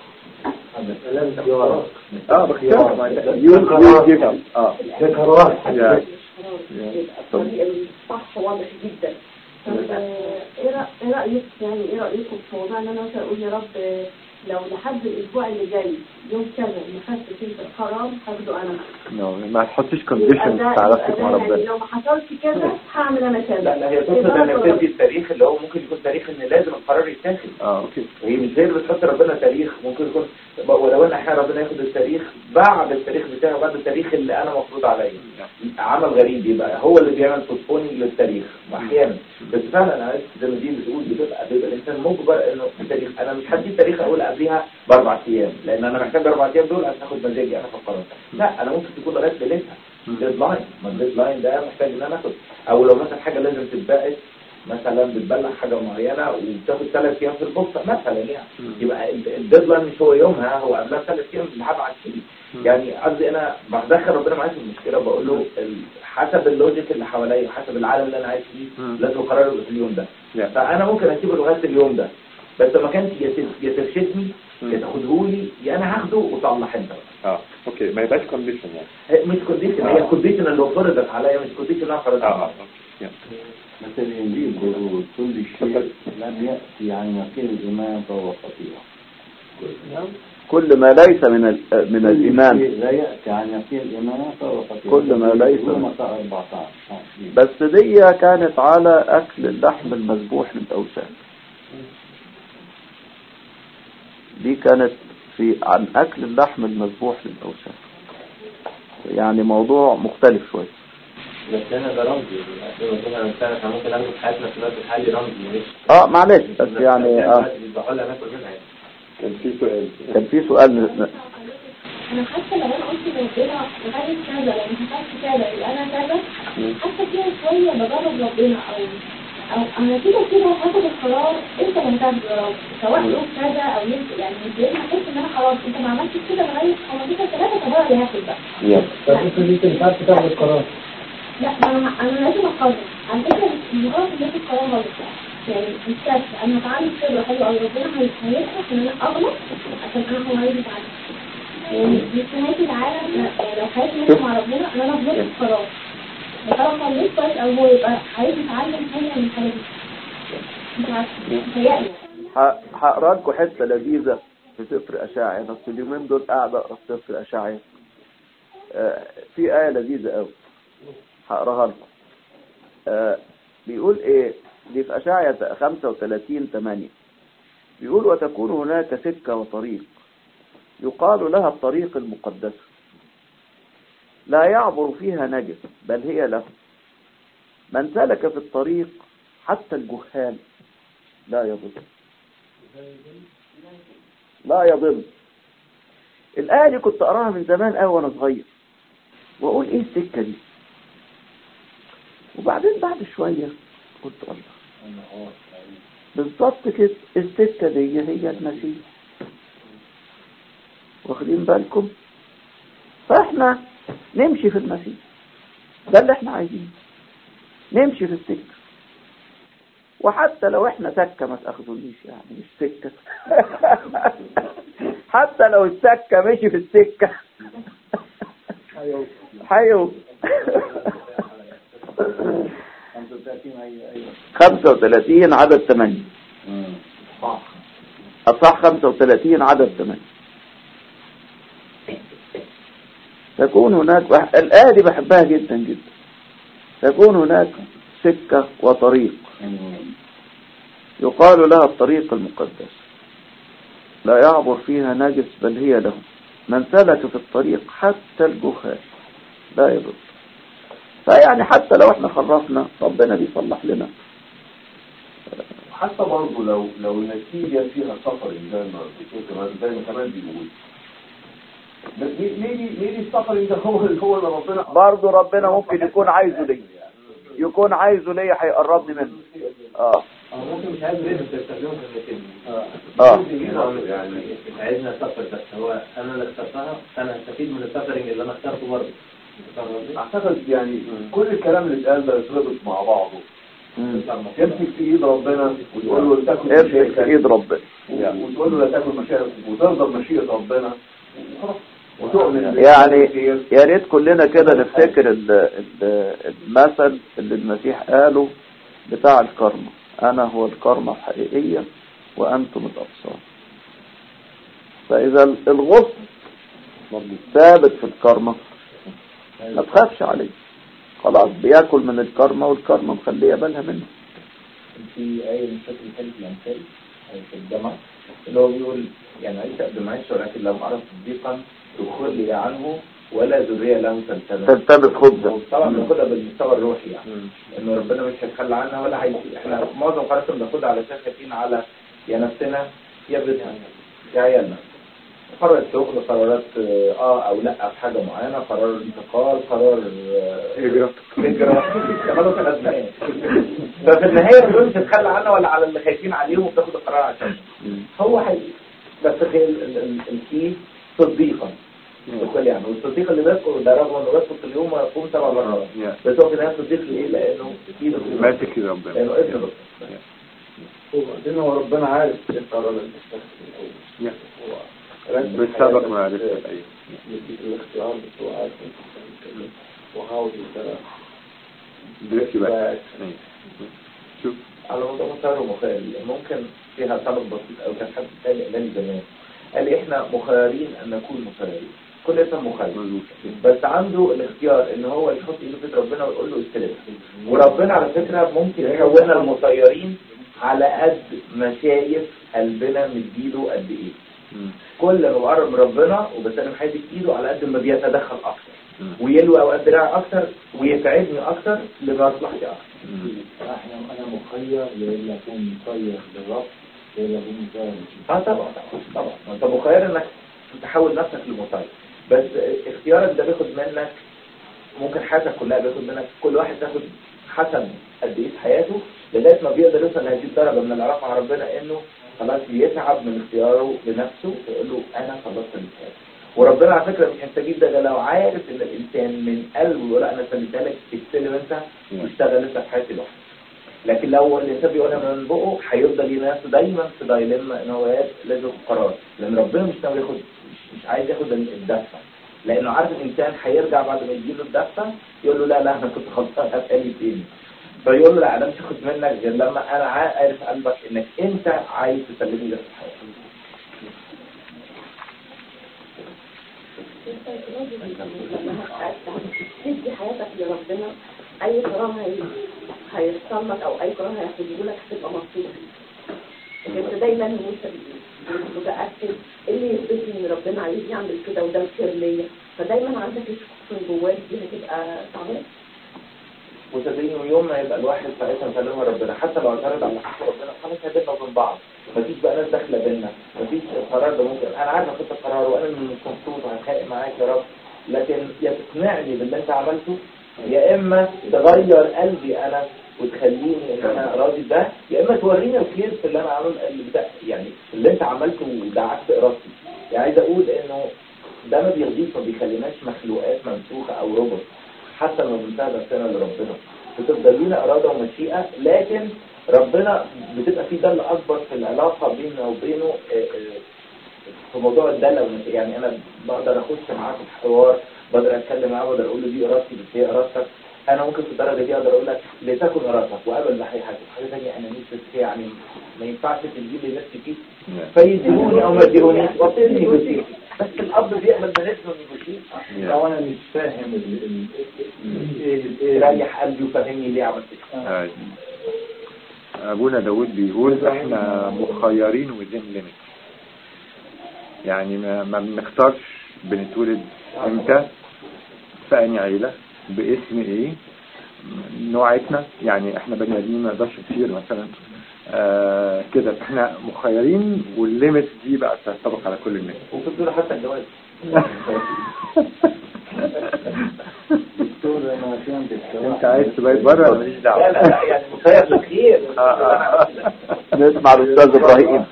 اه باختيارك ما انت- you you give up. اه ده قرار يا يبقى الطريق الصح واضح جدا طب آه، ايه رأ- إيه رايك يعني ايه رايكم في موضوع ان انا مثلا اقول يا رب آه، لو لحد الاسبوع اللي جاي يوم كذا ما خدتش انت القرار هاخده انا نو ما تحطش يبقى كونديشن ده- في علاقتك يبقى مع ده يعني ربنا لو ما حصلش كذا هعمل انا كذا لا لا هي تقصد يبقى انك أنا تدي التاريخ اللي هو ممكن يكون تاريخ ان لازم القرار يتاخد اه اوكي هي مش زي اللي بتحط ربنا تاريخ ممكن يكون ولو ان احيانا ربنا ياخد التاريخ بعد التاريخ بتاعه بعد التاريخ اللي انا مفروض عليا عمل غريب يبقى هو اللي بيعمل بوستبونينج للتاريخ احيانا بس فعلا انا عايز زي ما دي بتقول بتبقى بيبقى الانسان مجبر انه التاريخ انا مش هدي التاريخ اقول قبلها باربع ايام لان انا محتاج اربع ايام دول عشان اخد مزاجي انا في القرار لا انا ممكن تكون لغايه ليلتها ديدلاين ما الديدلاين ده محتاج ان انا اخد او لو مثلا حاجه لازم تتبعت مثلا بتبلغ حاجه معينه وبتاخد ثلاث ايام في البوسطه مثلا يعني يبقى ال- الديدلاين مش هو يومها هو قبلها ثلاث ايام اللي هبعت فيه يعني قصدي انا بدخل ربنا معايا في المشكله بقول له ال- حسب اللوجيك اللي حواليا حسب العالم اللي انا عايش فيه مم. لازم القرار يبقى في اليوم ده Yeah. فانا ممكن اسيبه لغايه اليوم ده بس ما كانش يا تف- يا ترشدني مم. يا تاخدهولي يا انا هاخده وطلع انت بقى. اه اوكي ما يبقاش كونديشن يعني مش كونديشن هي الكونديشن اللي فرضت عليا مش كونديشن انا فرضت اه عليا اه yeah. مثل الإنجيل بيقول كل شيء لم يأتي عن يقين الإيمان فهو خطيئة كل ما ليس من ال- من الإيمان لا يأتي عن يقين الإيمان فهو خطيئة كل ما ليس روما 14 بس دي كانت على أكل اللحم المذبوح للأوثان دي كانت في عن أكل اللحم المذبوح للأوثان يعني موضوع مختلف شوية بس انا ده رمزي يعني مثلا مثلا احنا ممكن ناخد حياتنا في الوقت الحالي رمزي مش اه معلش بس يعني اه بيذبحوا لنا ناكل منها يعني كان في سؤال كان في سؤال ن- انا حاسه لو انا قلت ربنا لغايه كذا لو ما حصلش كذا يبقى انا كذا حاسه فيها شويه بجرب ربنا او او انا كده كده هاخد القرار انت اللي هتاخده يا رب سواء يوم كذا او يوم يعني مش لازم احس ان انا خلاص انت ما عملتش كده لغايه 15 3 طب انا اللي هاخد بقى بس انت دي انت مش عارف تاخد القرار لا ما انا انا لازم اقرر على فكره مجرد ان اخد قرار غلط يعني مش كده انا هتعلم خبره حلوه او ربنا هي- هيسمح ان انا اغلط عشان انا هو عايز اتعلم يعني مش نهايه العالم لا، يعني لو حياتي ماشيه مع ربنا ان انا غلطت في قرار بس انا خليت كويس او هو يبقى عايز يتعلم حاجه من حاجه مش عارفه متهيألي ه- هقرا لكم حته لذيذه في سفر اشعيا بس اليومين دول قاعد اقرا في سفر اشعيا آه، في ايه لذيذه قوي هقراها لكم آه، بيقول ايه دي في اشعيا 35 8 بيقول وتكون هناك سكه وطريق يقال لها الطريق المقدسه لا يعبر فيها نجس بل هي له من سلك في الطريق حتى الجهال لا يضل لا يضل الآية دي كنت أقراها من زمان قوي وأنا صغير وأقول إيه السكة دي وبعدين بعد شوية قلت الله بالظبط كده السكة دي هي المسيح واخدين بالكم فإحنا نمشي في المسيح ده اللي إحنا عايزينه نمشي في السكة وحتى لو احنا سكة ما تاخذونيش يعني مش سكة حتى لو السكة مشي في السكة حيو 35 هي أيوة 35 عدد 8 مم. أصح 35 عدد 8 تكون هناك الآية دي بحبها جدا جدا تكون هناك سكة وطريق مم. يقال لها الطريق المقدس لا يعبر فيها نجس بل هي له من سلك في الطريق حتى الجهال لا يضل فيعني حتى لو احنا خرفنا ربنا بيصلح لنا حتى برضه لو لو النتيجة فيها سفر زي ما الدكتور كمان زي ما كمان بيقول بس ليه ليه ليه السفر ده هو اللي هو اللي ربنا برضه ربنا ممكن يكون عايزه ليا يكون عايزه ليا هيقربني منه اه أو ممكن مش عايز ليه بس يستخدمه في النتيجة اه يعني هو يعني مش عايزنا نسافر بس هو انا اللي اخترتها انا هستفيد من السفرنج اللي انا اخترته برضه أنت فاهم قصدي؟ اعتقد يعني كل الكلام اللي اتقال ده يتربط مع بعضه مم. يمسك في ايد ربنا وتقول له لا تاكل امسك في مشيئتك ايد ربنا وتقول له لا تاكل مشيئتك وترضى بمشيئة ربنا خلاص وتؤمن يعني بالخير. يا ريت كلنا كده نفتكر ال- ال- المثل اللي المسيح قاله بتاع الكرمة أنا هو الكرمة الحقيقية وأنتم الأبصار فإذا الغصن ثابت في الكرمة ما تخافش عليه خلاص بياكل من الكرمة والكرمة مخليه بالها منه في آية من فاكر الحلف الأمثال في الجامعة اللي هو بيقول يعني عيسى قبل ما عيش ولكن لم أرى صديقا تخلي عنه ولا ذرية له تلتبس تلتبس خبزة طبعا بناخدها بالمستوى الروحي يعني انه ربنا مش هيتخلى عنها ولا هي احنا معظم قراراتنا بناخدها علشان خايفين على يا نفسنا يا بيتنا يا عيالنا قرار الشغل قرارات اه او لا في حاجه معينه قرار انتقال قرار آه، هجرة هجرة كمان ثلاث أزمات ففي النهاية ربنا مش هتخلى عنا ولا على اللي خايفين عليهم وبتاخد القرار عشان هو حقيقي بس هي ال- ال- ال- الكي صديقا بكل يعني والصديق اللي بيذكر ده رغم انه بيذكر في اليوم ويقوم سبع مرات بس هو في النهاية صديق ليه؟ لأنه في ماسك كده ربنا لأنه ابن ربنا وبعدين هو ربنا عارف ايه القرار اللي يا. اتخذه بالسبق معرفة الأيام يديك الاختيار بتوعك وهاو دلوقتي بقى أيوة. شوف على موضوع مسار ومخيل ممكن فيها سبب بسيط أو كان حد تاني إعلان زمان قال احنا مخيرين ان نكون مخيرين كل انسان مخير بس عنده الاختيار ان هو يحط ايده في إيد ربنا ويقول له استلم وربنا على فكره ممكن يكوننا المسيرين على قد ما شايف قلبنا مديله قد ايه كل ما بقرب من ربنا وبسلم حياتي في ايده على قد ما بيتدخل اكتر ويلوي اوقات دراعي اكتر ويساعدني اكتر لمصلحتي اكتر احنا انا مخير لإلا اكون مخير للرب لإلا اكون مخير اه طبعا طبعا طبعا ما انت مخير انك تحول نفسك لمسير بس اختيارك ده بياخد منك ممكن حياتك كلها بياخد منك كل واحد تاخد حسب قد ايه في حياته لغايه ما بيقدر يوصل لهذه الدرجه من العلاقه مع ربنا انه خلاص بيتعب من اختياره لنفسه فيقول له انا خلصت من حياتي وربنا على فكره مش هيستجيب ده لو عارف ان الانسان من قلبه يقول انا سلمتها لك استلم انت واشتغل انت في حياتي لوحدك لكن لو الانسان بيقولها من بقه هيفضل ينافس دايما في دايلما ان هو لازم ياخد قرار لان ربنا مش ناوي ياخد مش, مش عايز ياخد الدفه لانه عارف الانسان هيرجع بعد ما يجيله الدفه يقول له لا لا انا كنت خلصان هتقالي تاني فيقول له لا انا مش هاخد منك غير لما انا عارف قلبك انك انت عايز تسلمني ده في حياتك تدي حياتك لربنا اي قرار هي- هيحصل لك او اي قرار هياخده لك هتبقى مبسوط فيه. انت دايما وانت متاكد ايه اللي يثبت لي ان ربنا عايز يعمل كده وده الخير ليا فدايما عندك الشخص من جواك دي هتبقى تعبان وصدقني يوم ما يبقى الواحد ساعتها مسلمها ربنا حتى لو اعترض على حق ربنا خلاص هتبقى وبين بعض مفيش بقى ناس داخله بينا مفيش القرار ده ممكن انا عارف اخد القرار وانا مش مبسوط وهتخانق معاك يا رب لكن يا تقنعني باللي انت عملته يا اما تغير قلبي انا وتخليني ان انا راضي ده يا اما توريني الخير في اللي انا عامل اللي بتاع يعني اللي انت عملته وده عكس ارادتي يعني عايز اقول انه ده ما بيرضيش ما بيخليناش مخلوقات ممسوخه او روبوت حتى لو بنساعد نفسنا لربنا بتفضل لينا اراده ومشيئه لكن ربنا بتبقى في دل اكبر في العلاقه بيننا وبينه آه، آه، في موضوع الدلة والمشيئة. يعني انا بقدر اخش معاه في الحوار بقدر اتكلم معاه بقدر اقول له دي ارادتي بس هي ارادتك انا ممكن في الدرجه دي اقدر اقول لك لتكن ارادتك وقبل بحي حاجه حاجه ثانيه انا نفسي فيها يعني ما ينفعش تجيب لي نفسي فيه فيديهوني او ما يديهونيش وابتدي نيجوشيت بس الاب بيقبل بنفسه نيجوشيت لو انا مش فاهم ال- ال- ال- ايه ايه ريح قلبي وفهمني ليه عملت كده أيوة. أبونا داود بيقول إحنا مخيرين وذين ليميت يعني ما, ما بنختارش بنتولد إمتى في أنهي عيلة باسم إيه نوعتنا يعني إحنا بني آدمين ما نقدرش كتير مثلا آه كده إحنا مخيرين والليميت دي بقى تنطبق على كل الناس وفي الدور حتى الجواز دكتور انا كان أنت عايز تبقى بره أنا ماليش لا دعوة لا لا يعني مخير للخير آه، آه. نسمع الأستاذ إبراهيم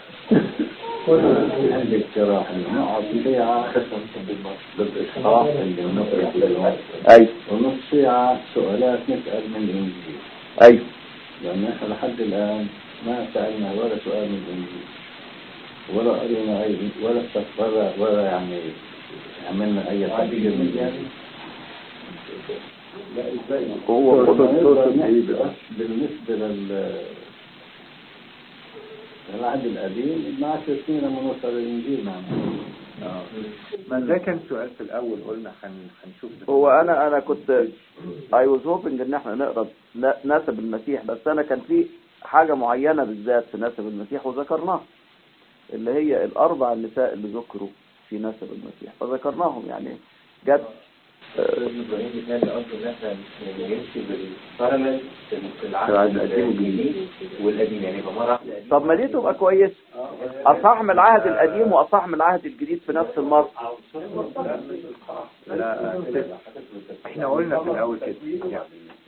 عندك جراحة نقعد ساعة بالإصحاح اللي بنقرأ بالوقت أيوة ونص ساعة سؤالات نسأل من الإنجيل أيوة لأن إحنا لحد الآن ما سألنا ولا سؤال من الإنجيل ولا قرينا أي ولا ولا ولا يعني عملنا أي تغيير من يعني لا إزاي هو خد الصوت بالنسبة الإيه بقى؟ بالنسبة لل العهد القديم ما عشر سنين لما نوصل للإنجيل معنا آه. ما ده كان سؤال في الأول قلنا هن- هنشوف هو انا انا كنت I was hoping ان احنا نقرا ن- نسب المسيح بس انا كان في حاجة معينة بالذات في نسب المسيح وذكرناها اللي هي الاربع نساء اللي ذكروا في نسب المسيح فذكرناهم يعني جت استاذ ابراهيم بيتهيألي قصده ان احنا نمشي بالبارلل في في العهد القديم الجديد والقديم يعني يبقى مره واحده قديم طب ما دي تبقى كويس اصح من العهد القديم واصح من العهد الجديد في نفس المرة لا احنا قلنا في الاول كده يعني.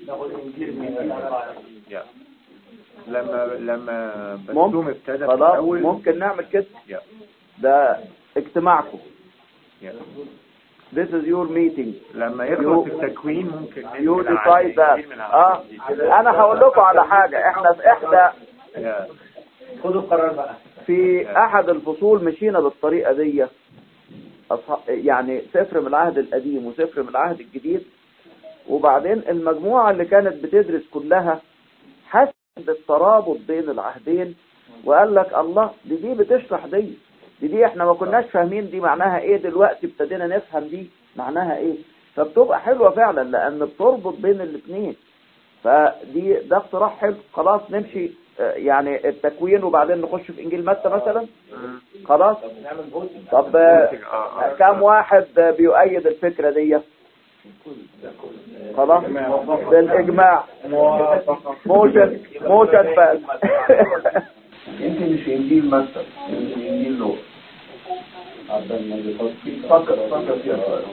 يعني. لما لما بسوم ممكن ابتدى في خلاص الاول ممكن نعمل كده يعني. ده اجتماعكم يعني. This is your meeting لما يخلص التكوين ممكن ننقل you على decide that الإنجيل من اه العهد انا هقول لكم على حاجة احنا في احدى يا. خدوا القرار بقى في احد الفصول مشينا بالطريقة دي أصح- يعني سفر من العهد القديم وسفر من العهد الجديد وبعدين المجموعة اللي كانت بتدرس كلها حست بالترابط بين العهدين وقال لك الله دي دي بتشرح دي دي دي احنا ما كناش فاهمين دي معناها ايه دلوقتي ابتدينا نفهم دي معناها ايه فبتبقى حلوة فعلا لان بتربط بين الاثنين فدي ده اقتراح حلو خلاص نمشي آه، يعني التكوين وبعدين نخش في انجيل متى مثلا خلاص طب آه، كم واحد آه، بيؤيد الفكرة دي خلاص بالاجماع موشن موشن بس يمكن مش انجيل مثلا يمكن انجيل لوط عبد ما يحط فكر فكر فيها شوية.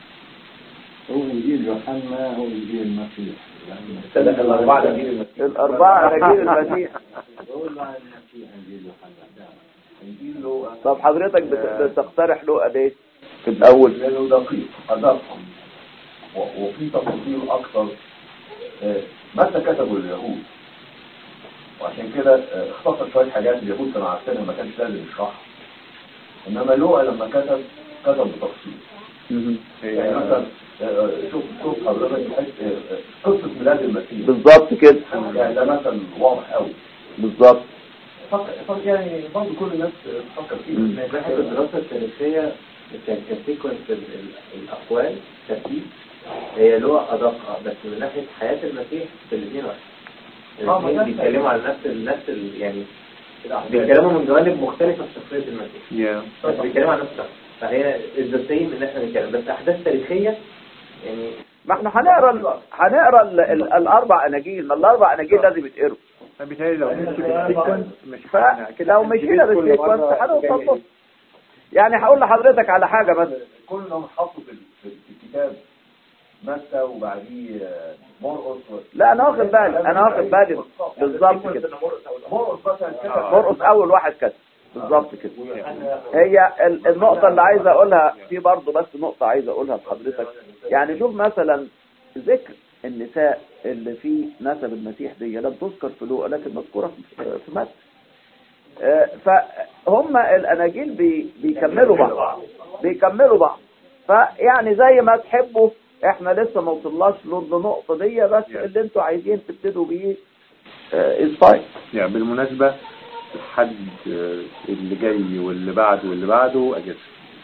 هو انجيل يوحنا هو انجيل المسيح يعني تصدق الأربعة ده مين المسيح الاربعة اناجيل المسيح هو مع المسيح انجيل يوحنا انجيل لوط طب حضرتك بت- بتقترح له قد ايه في الاول لانه دقيق ادق و- وفي تفاصيل اكثر آه، متى كتبوا اليهود وعشان كده آه، اختصر شويه حاجات اليهود كانوا عارفينها ما كانش لازم يشرحها انما لوقا لما كتب كتب بتفصيل يعني مثلا آه، شوف شوف حضرتك تحس- آه، آه، قصه ميلاد المسيح بالظبط كده يعني ده مثلا واضح قوي بالظبط فكر فكر يعني برضه كل الناس تفكر فيه من ناحية الدراسة التاريخية ك- كسيكونس ال- ال- الأقوال ترتيب هي له أدق بس من ناحية حياة المسيح في الاثنين واحد آه، ما الاثنين ده بيتكلموا عن نفس ال- نفس ال- يعني بيتكلموا من جوانب مختلفة في شخصية المسيح بس بيتكلموا عن نفس الشخص فهي الذاتية ان احنا نتكلم بس أحداث تاريخية يعني ما احنا هنقرا ال- هنقرا ال- ال- الاربع اناجيل ما الاربع اناجيل لازم يتقروا بالتالي لو مشي بالسيكونس مش فلو مشينا بالسيكونس هنوصل له. يعني هقول لحضرتك على حاجة بس كل ده حطه في في الكتاب متى وبعديه آه، مرقس و- لا انا واخد بالي انا واخد بالي بالظبط كده مرقس مثلا كتب مرقص اول واحد كده بالظبط كده هي ال- النقطة اللي عايز اقولها في برضه بس نقطة عايز اقولها لحضرتك يعني شوف مثلا ذكر النساء اللي في نسب المسيح دي لم تذكر في لوقا لكن مذكورة في في متى آه، فهم الاناجيل بي بيكملوا بعض بيكملوا بعض فيعني زي ما تحبوا احنا لسه ما وصلناش للنقطة دي بس اللي انتوا عايزين تبتدوا بيه از فاين يعني بالمناسبة الحد آه، اللي جاي واللي بعده واللي بعده اجازة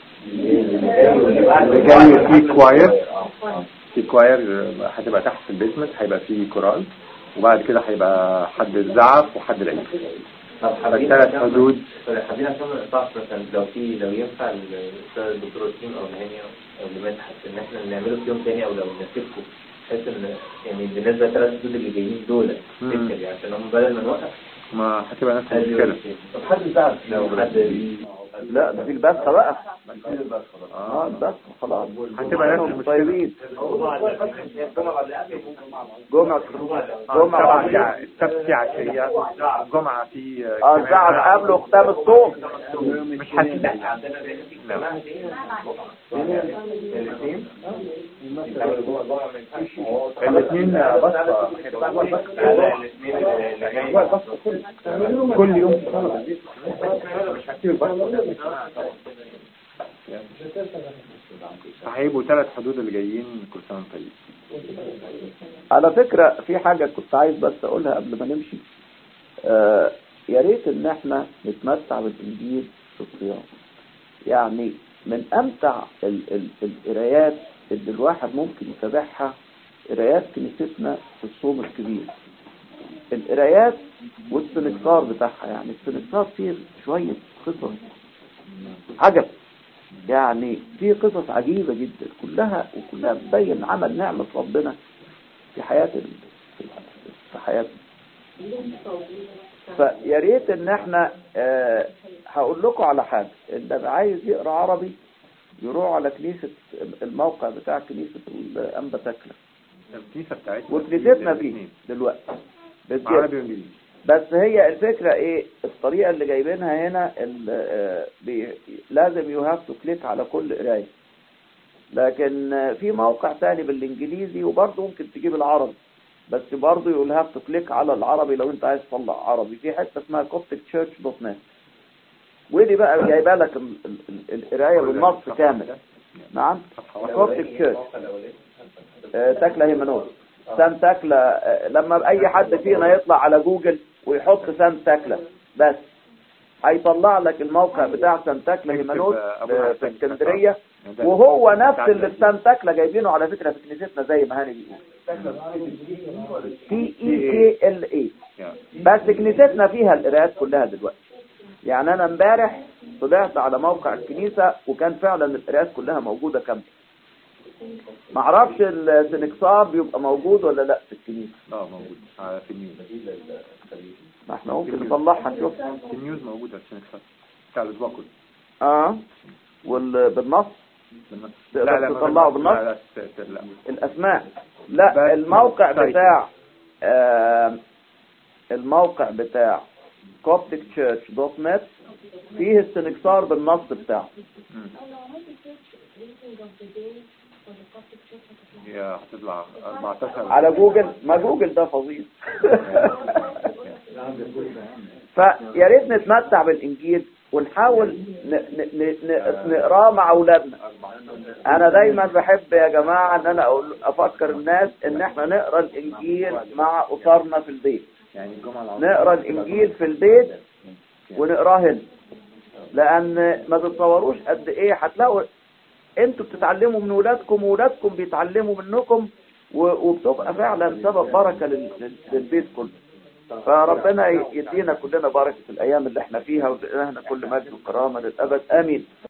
اللي جاي في كواير في كواير آه، هتبقى تحت في البيسمنت هيبقى في كورال وبعد كده هيبقى حد الزعف وحد العيد طب حابين فالثلاث حدود حابين عشان ما نقطعش مثلا لو في لو ينفع الاستاذ الدكتور وسيم او نهاني او لمدحت ان احنا نعمله في يوم تاني او لو نسيبكم بحيث ان يعني بالنسبه للثلاث حدود اللي جايين دول مم. تفتكر يعني عشان هم بدل ما نوقف ما هتبقى نفس المشكلة طب حد زعل لو حد لا ده في البث بقى كتير بس خلاص اه البث خلاص هتبقى نفس هم المشكلة طيبين جمعة آه، جمعة السبت السبت في عشية الجمعة في آه، اه اجتماع. الزعف قبله ختام الصوم مش هتلاقي لا. الاثنين بصة كل يوم مش هكتب هيبقوا ثلاث حدود اللي جايين كل سنة وانت طيب على فكرة في حاجة كنت عايز بس اقولها قبل ما نمشي آه يا ريت ان احنا نتمتع بالانجيل في الصيام يعني من امتع ال ال القرايات اللي الواحد ممكن يتابعها قرايات كنيستنا في الصوم الكبير القرايات والسنكسار بتاعها يعني السنكسار فيه شوية قصص عجب يعني في قصص عجيبة جدا كلها وكلها تبين عمل نعمة ربنا في حياة ال- في حياتنا فيا ريت ان احنا آه، هقول لكم على حاجة اللي عايز يقرا عربي يروح على كنيسة الموقع بتاع كنيسة الأنبا تكلة الكنيسة بتاعتنا وكنيستنا فيه دلوقتي بتجيب. عربي وانجليزي بس هي الفكرة ايه الطريقة اللي جايبينها هنا ال- آه، بي- لازم يو هاف تو كليك على كل قراية لكن آه، في موقع تاني بالانجليزي وبرضه ممكن تجيب العربي بس برضه يو هاف تو كليك على العربي لو انت عايز تطلع عربي في حتة اسمها كوبتك تشيرش دوت نت ودي بقى جايبه لك ال- ال- ال- القراية بالنص كامل نعم كوبتك تشيرش آه، تكلة هيمنوس سان تكلة آه، لما اي حد فينا يطلع على جوجل ويحط سان تكلة بس هيطلع لك الموقع بتاع سانتاكلا هيمانوت أبو في العسل. في اسكندرية ده- وهو نفس بتاع اللي في سانتاكلا جايبينه على فكرة في كنيستنا زي ما هاني بيقول تي اي كي ال اي يعني. بس كنيستنا فيها القراءات كلها دلوقتي يعني انا امبارح طلعت على موقع الكنيسة وكان فعلا القراءات كلها موجودة كاملة معرفش السنكسار بيبقى موجود ولا لا في الكنيسة اه موجود آه، في النيوز ما احنا ممكن نطلعها نشوف في النيوز موجودة عشان الخط بتاع الاسبوع كله اه وال بالنص لما- تقدر ما- تطلعه ما- بالنص؟ لا لا ت- ت- لا الاسماء لا بس الموقع طيب. بتاع آه الموقع بتاع copticchurch.net فيه السنكسار بالنص بتاعه مم. هي هتطلع 14 على جوجل ما جوجل ده فظيع فيا ريت نتمتع بالانجيل ونحاول ن- ن- ن- ن- نقراه مع اولادنا انا دايما بحب يا جماعه ان انا اقول افكر الناس ان احنا نقرا الانجيل مع اسرنا في البيت يعني الجمعة العظيمة نقرا الانجيل في البيت ونقراه هنا لان ما تتصوروش قد ايه هتلاقوا انتوا بتتعلموا من ولادكم وولادكم بيتعلموا منكم و- وبتبقى فعلا سبب بركة لل- لل- للبيت كله فربنا يدينا كلنا بركة الأيام اللي احنا فيها ويدينا كل مجد وكرامة للأبد آمين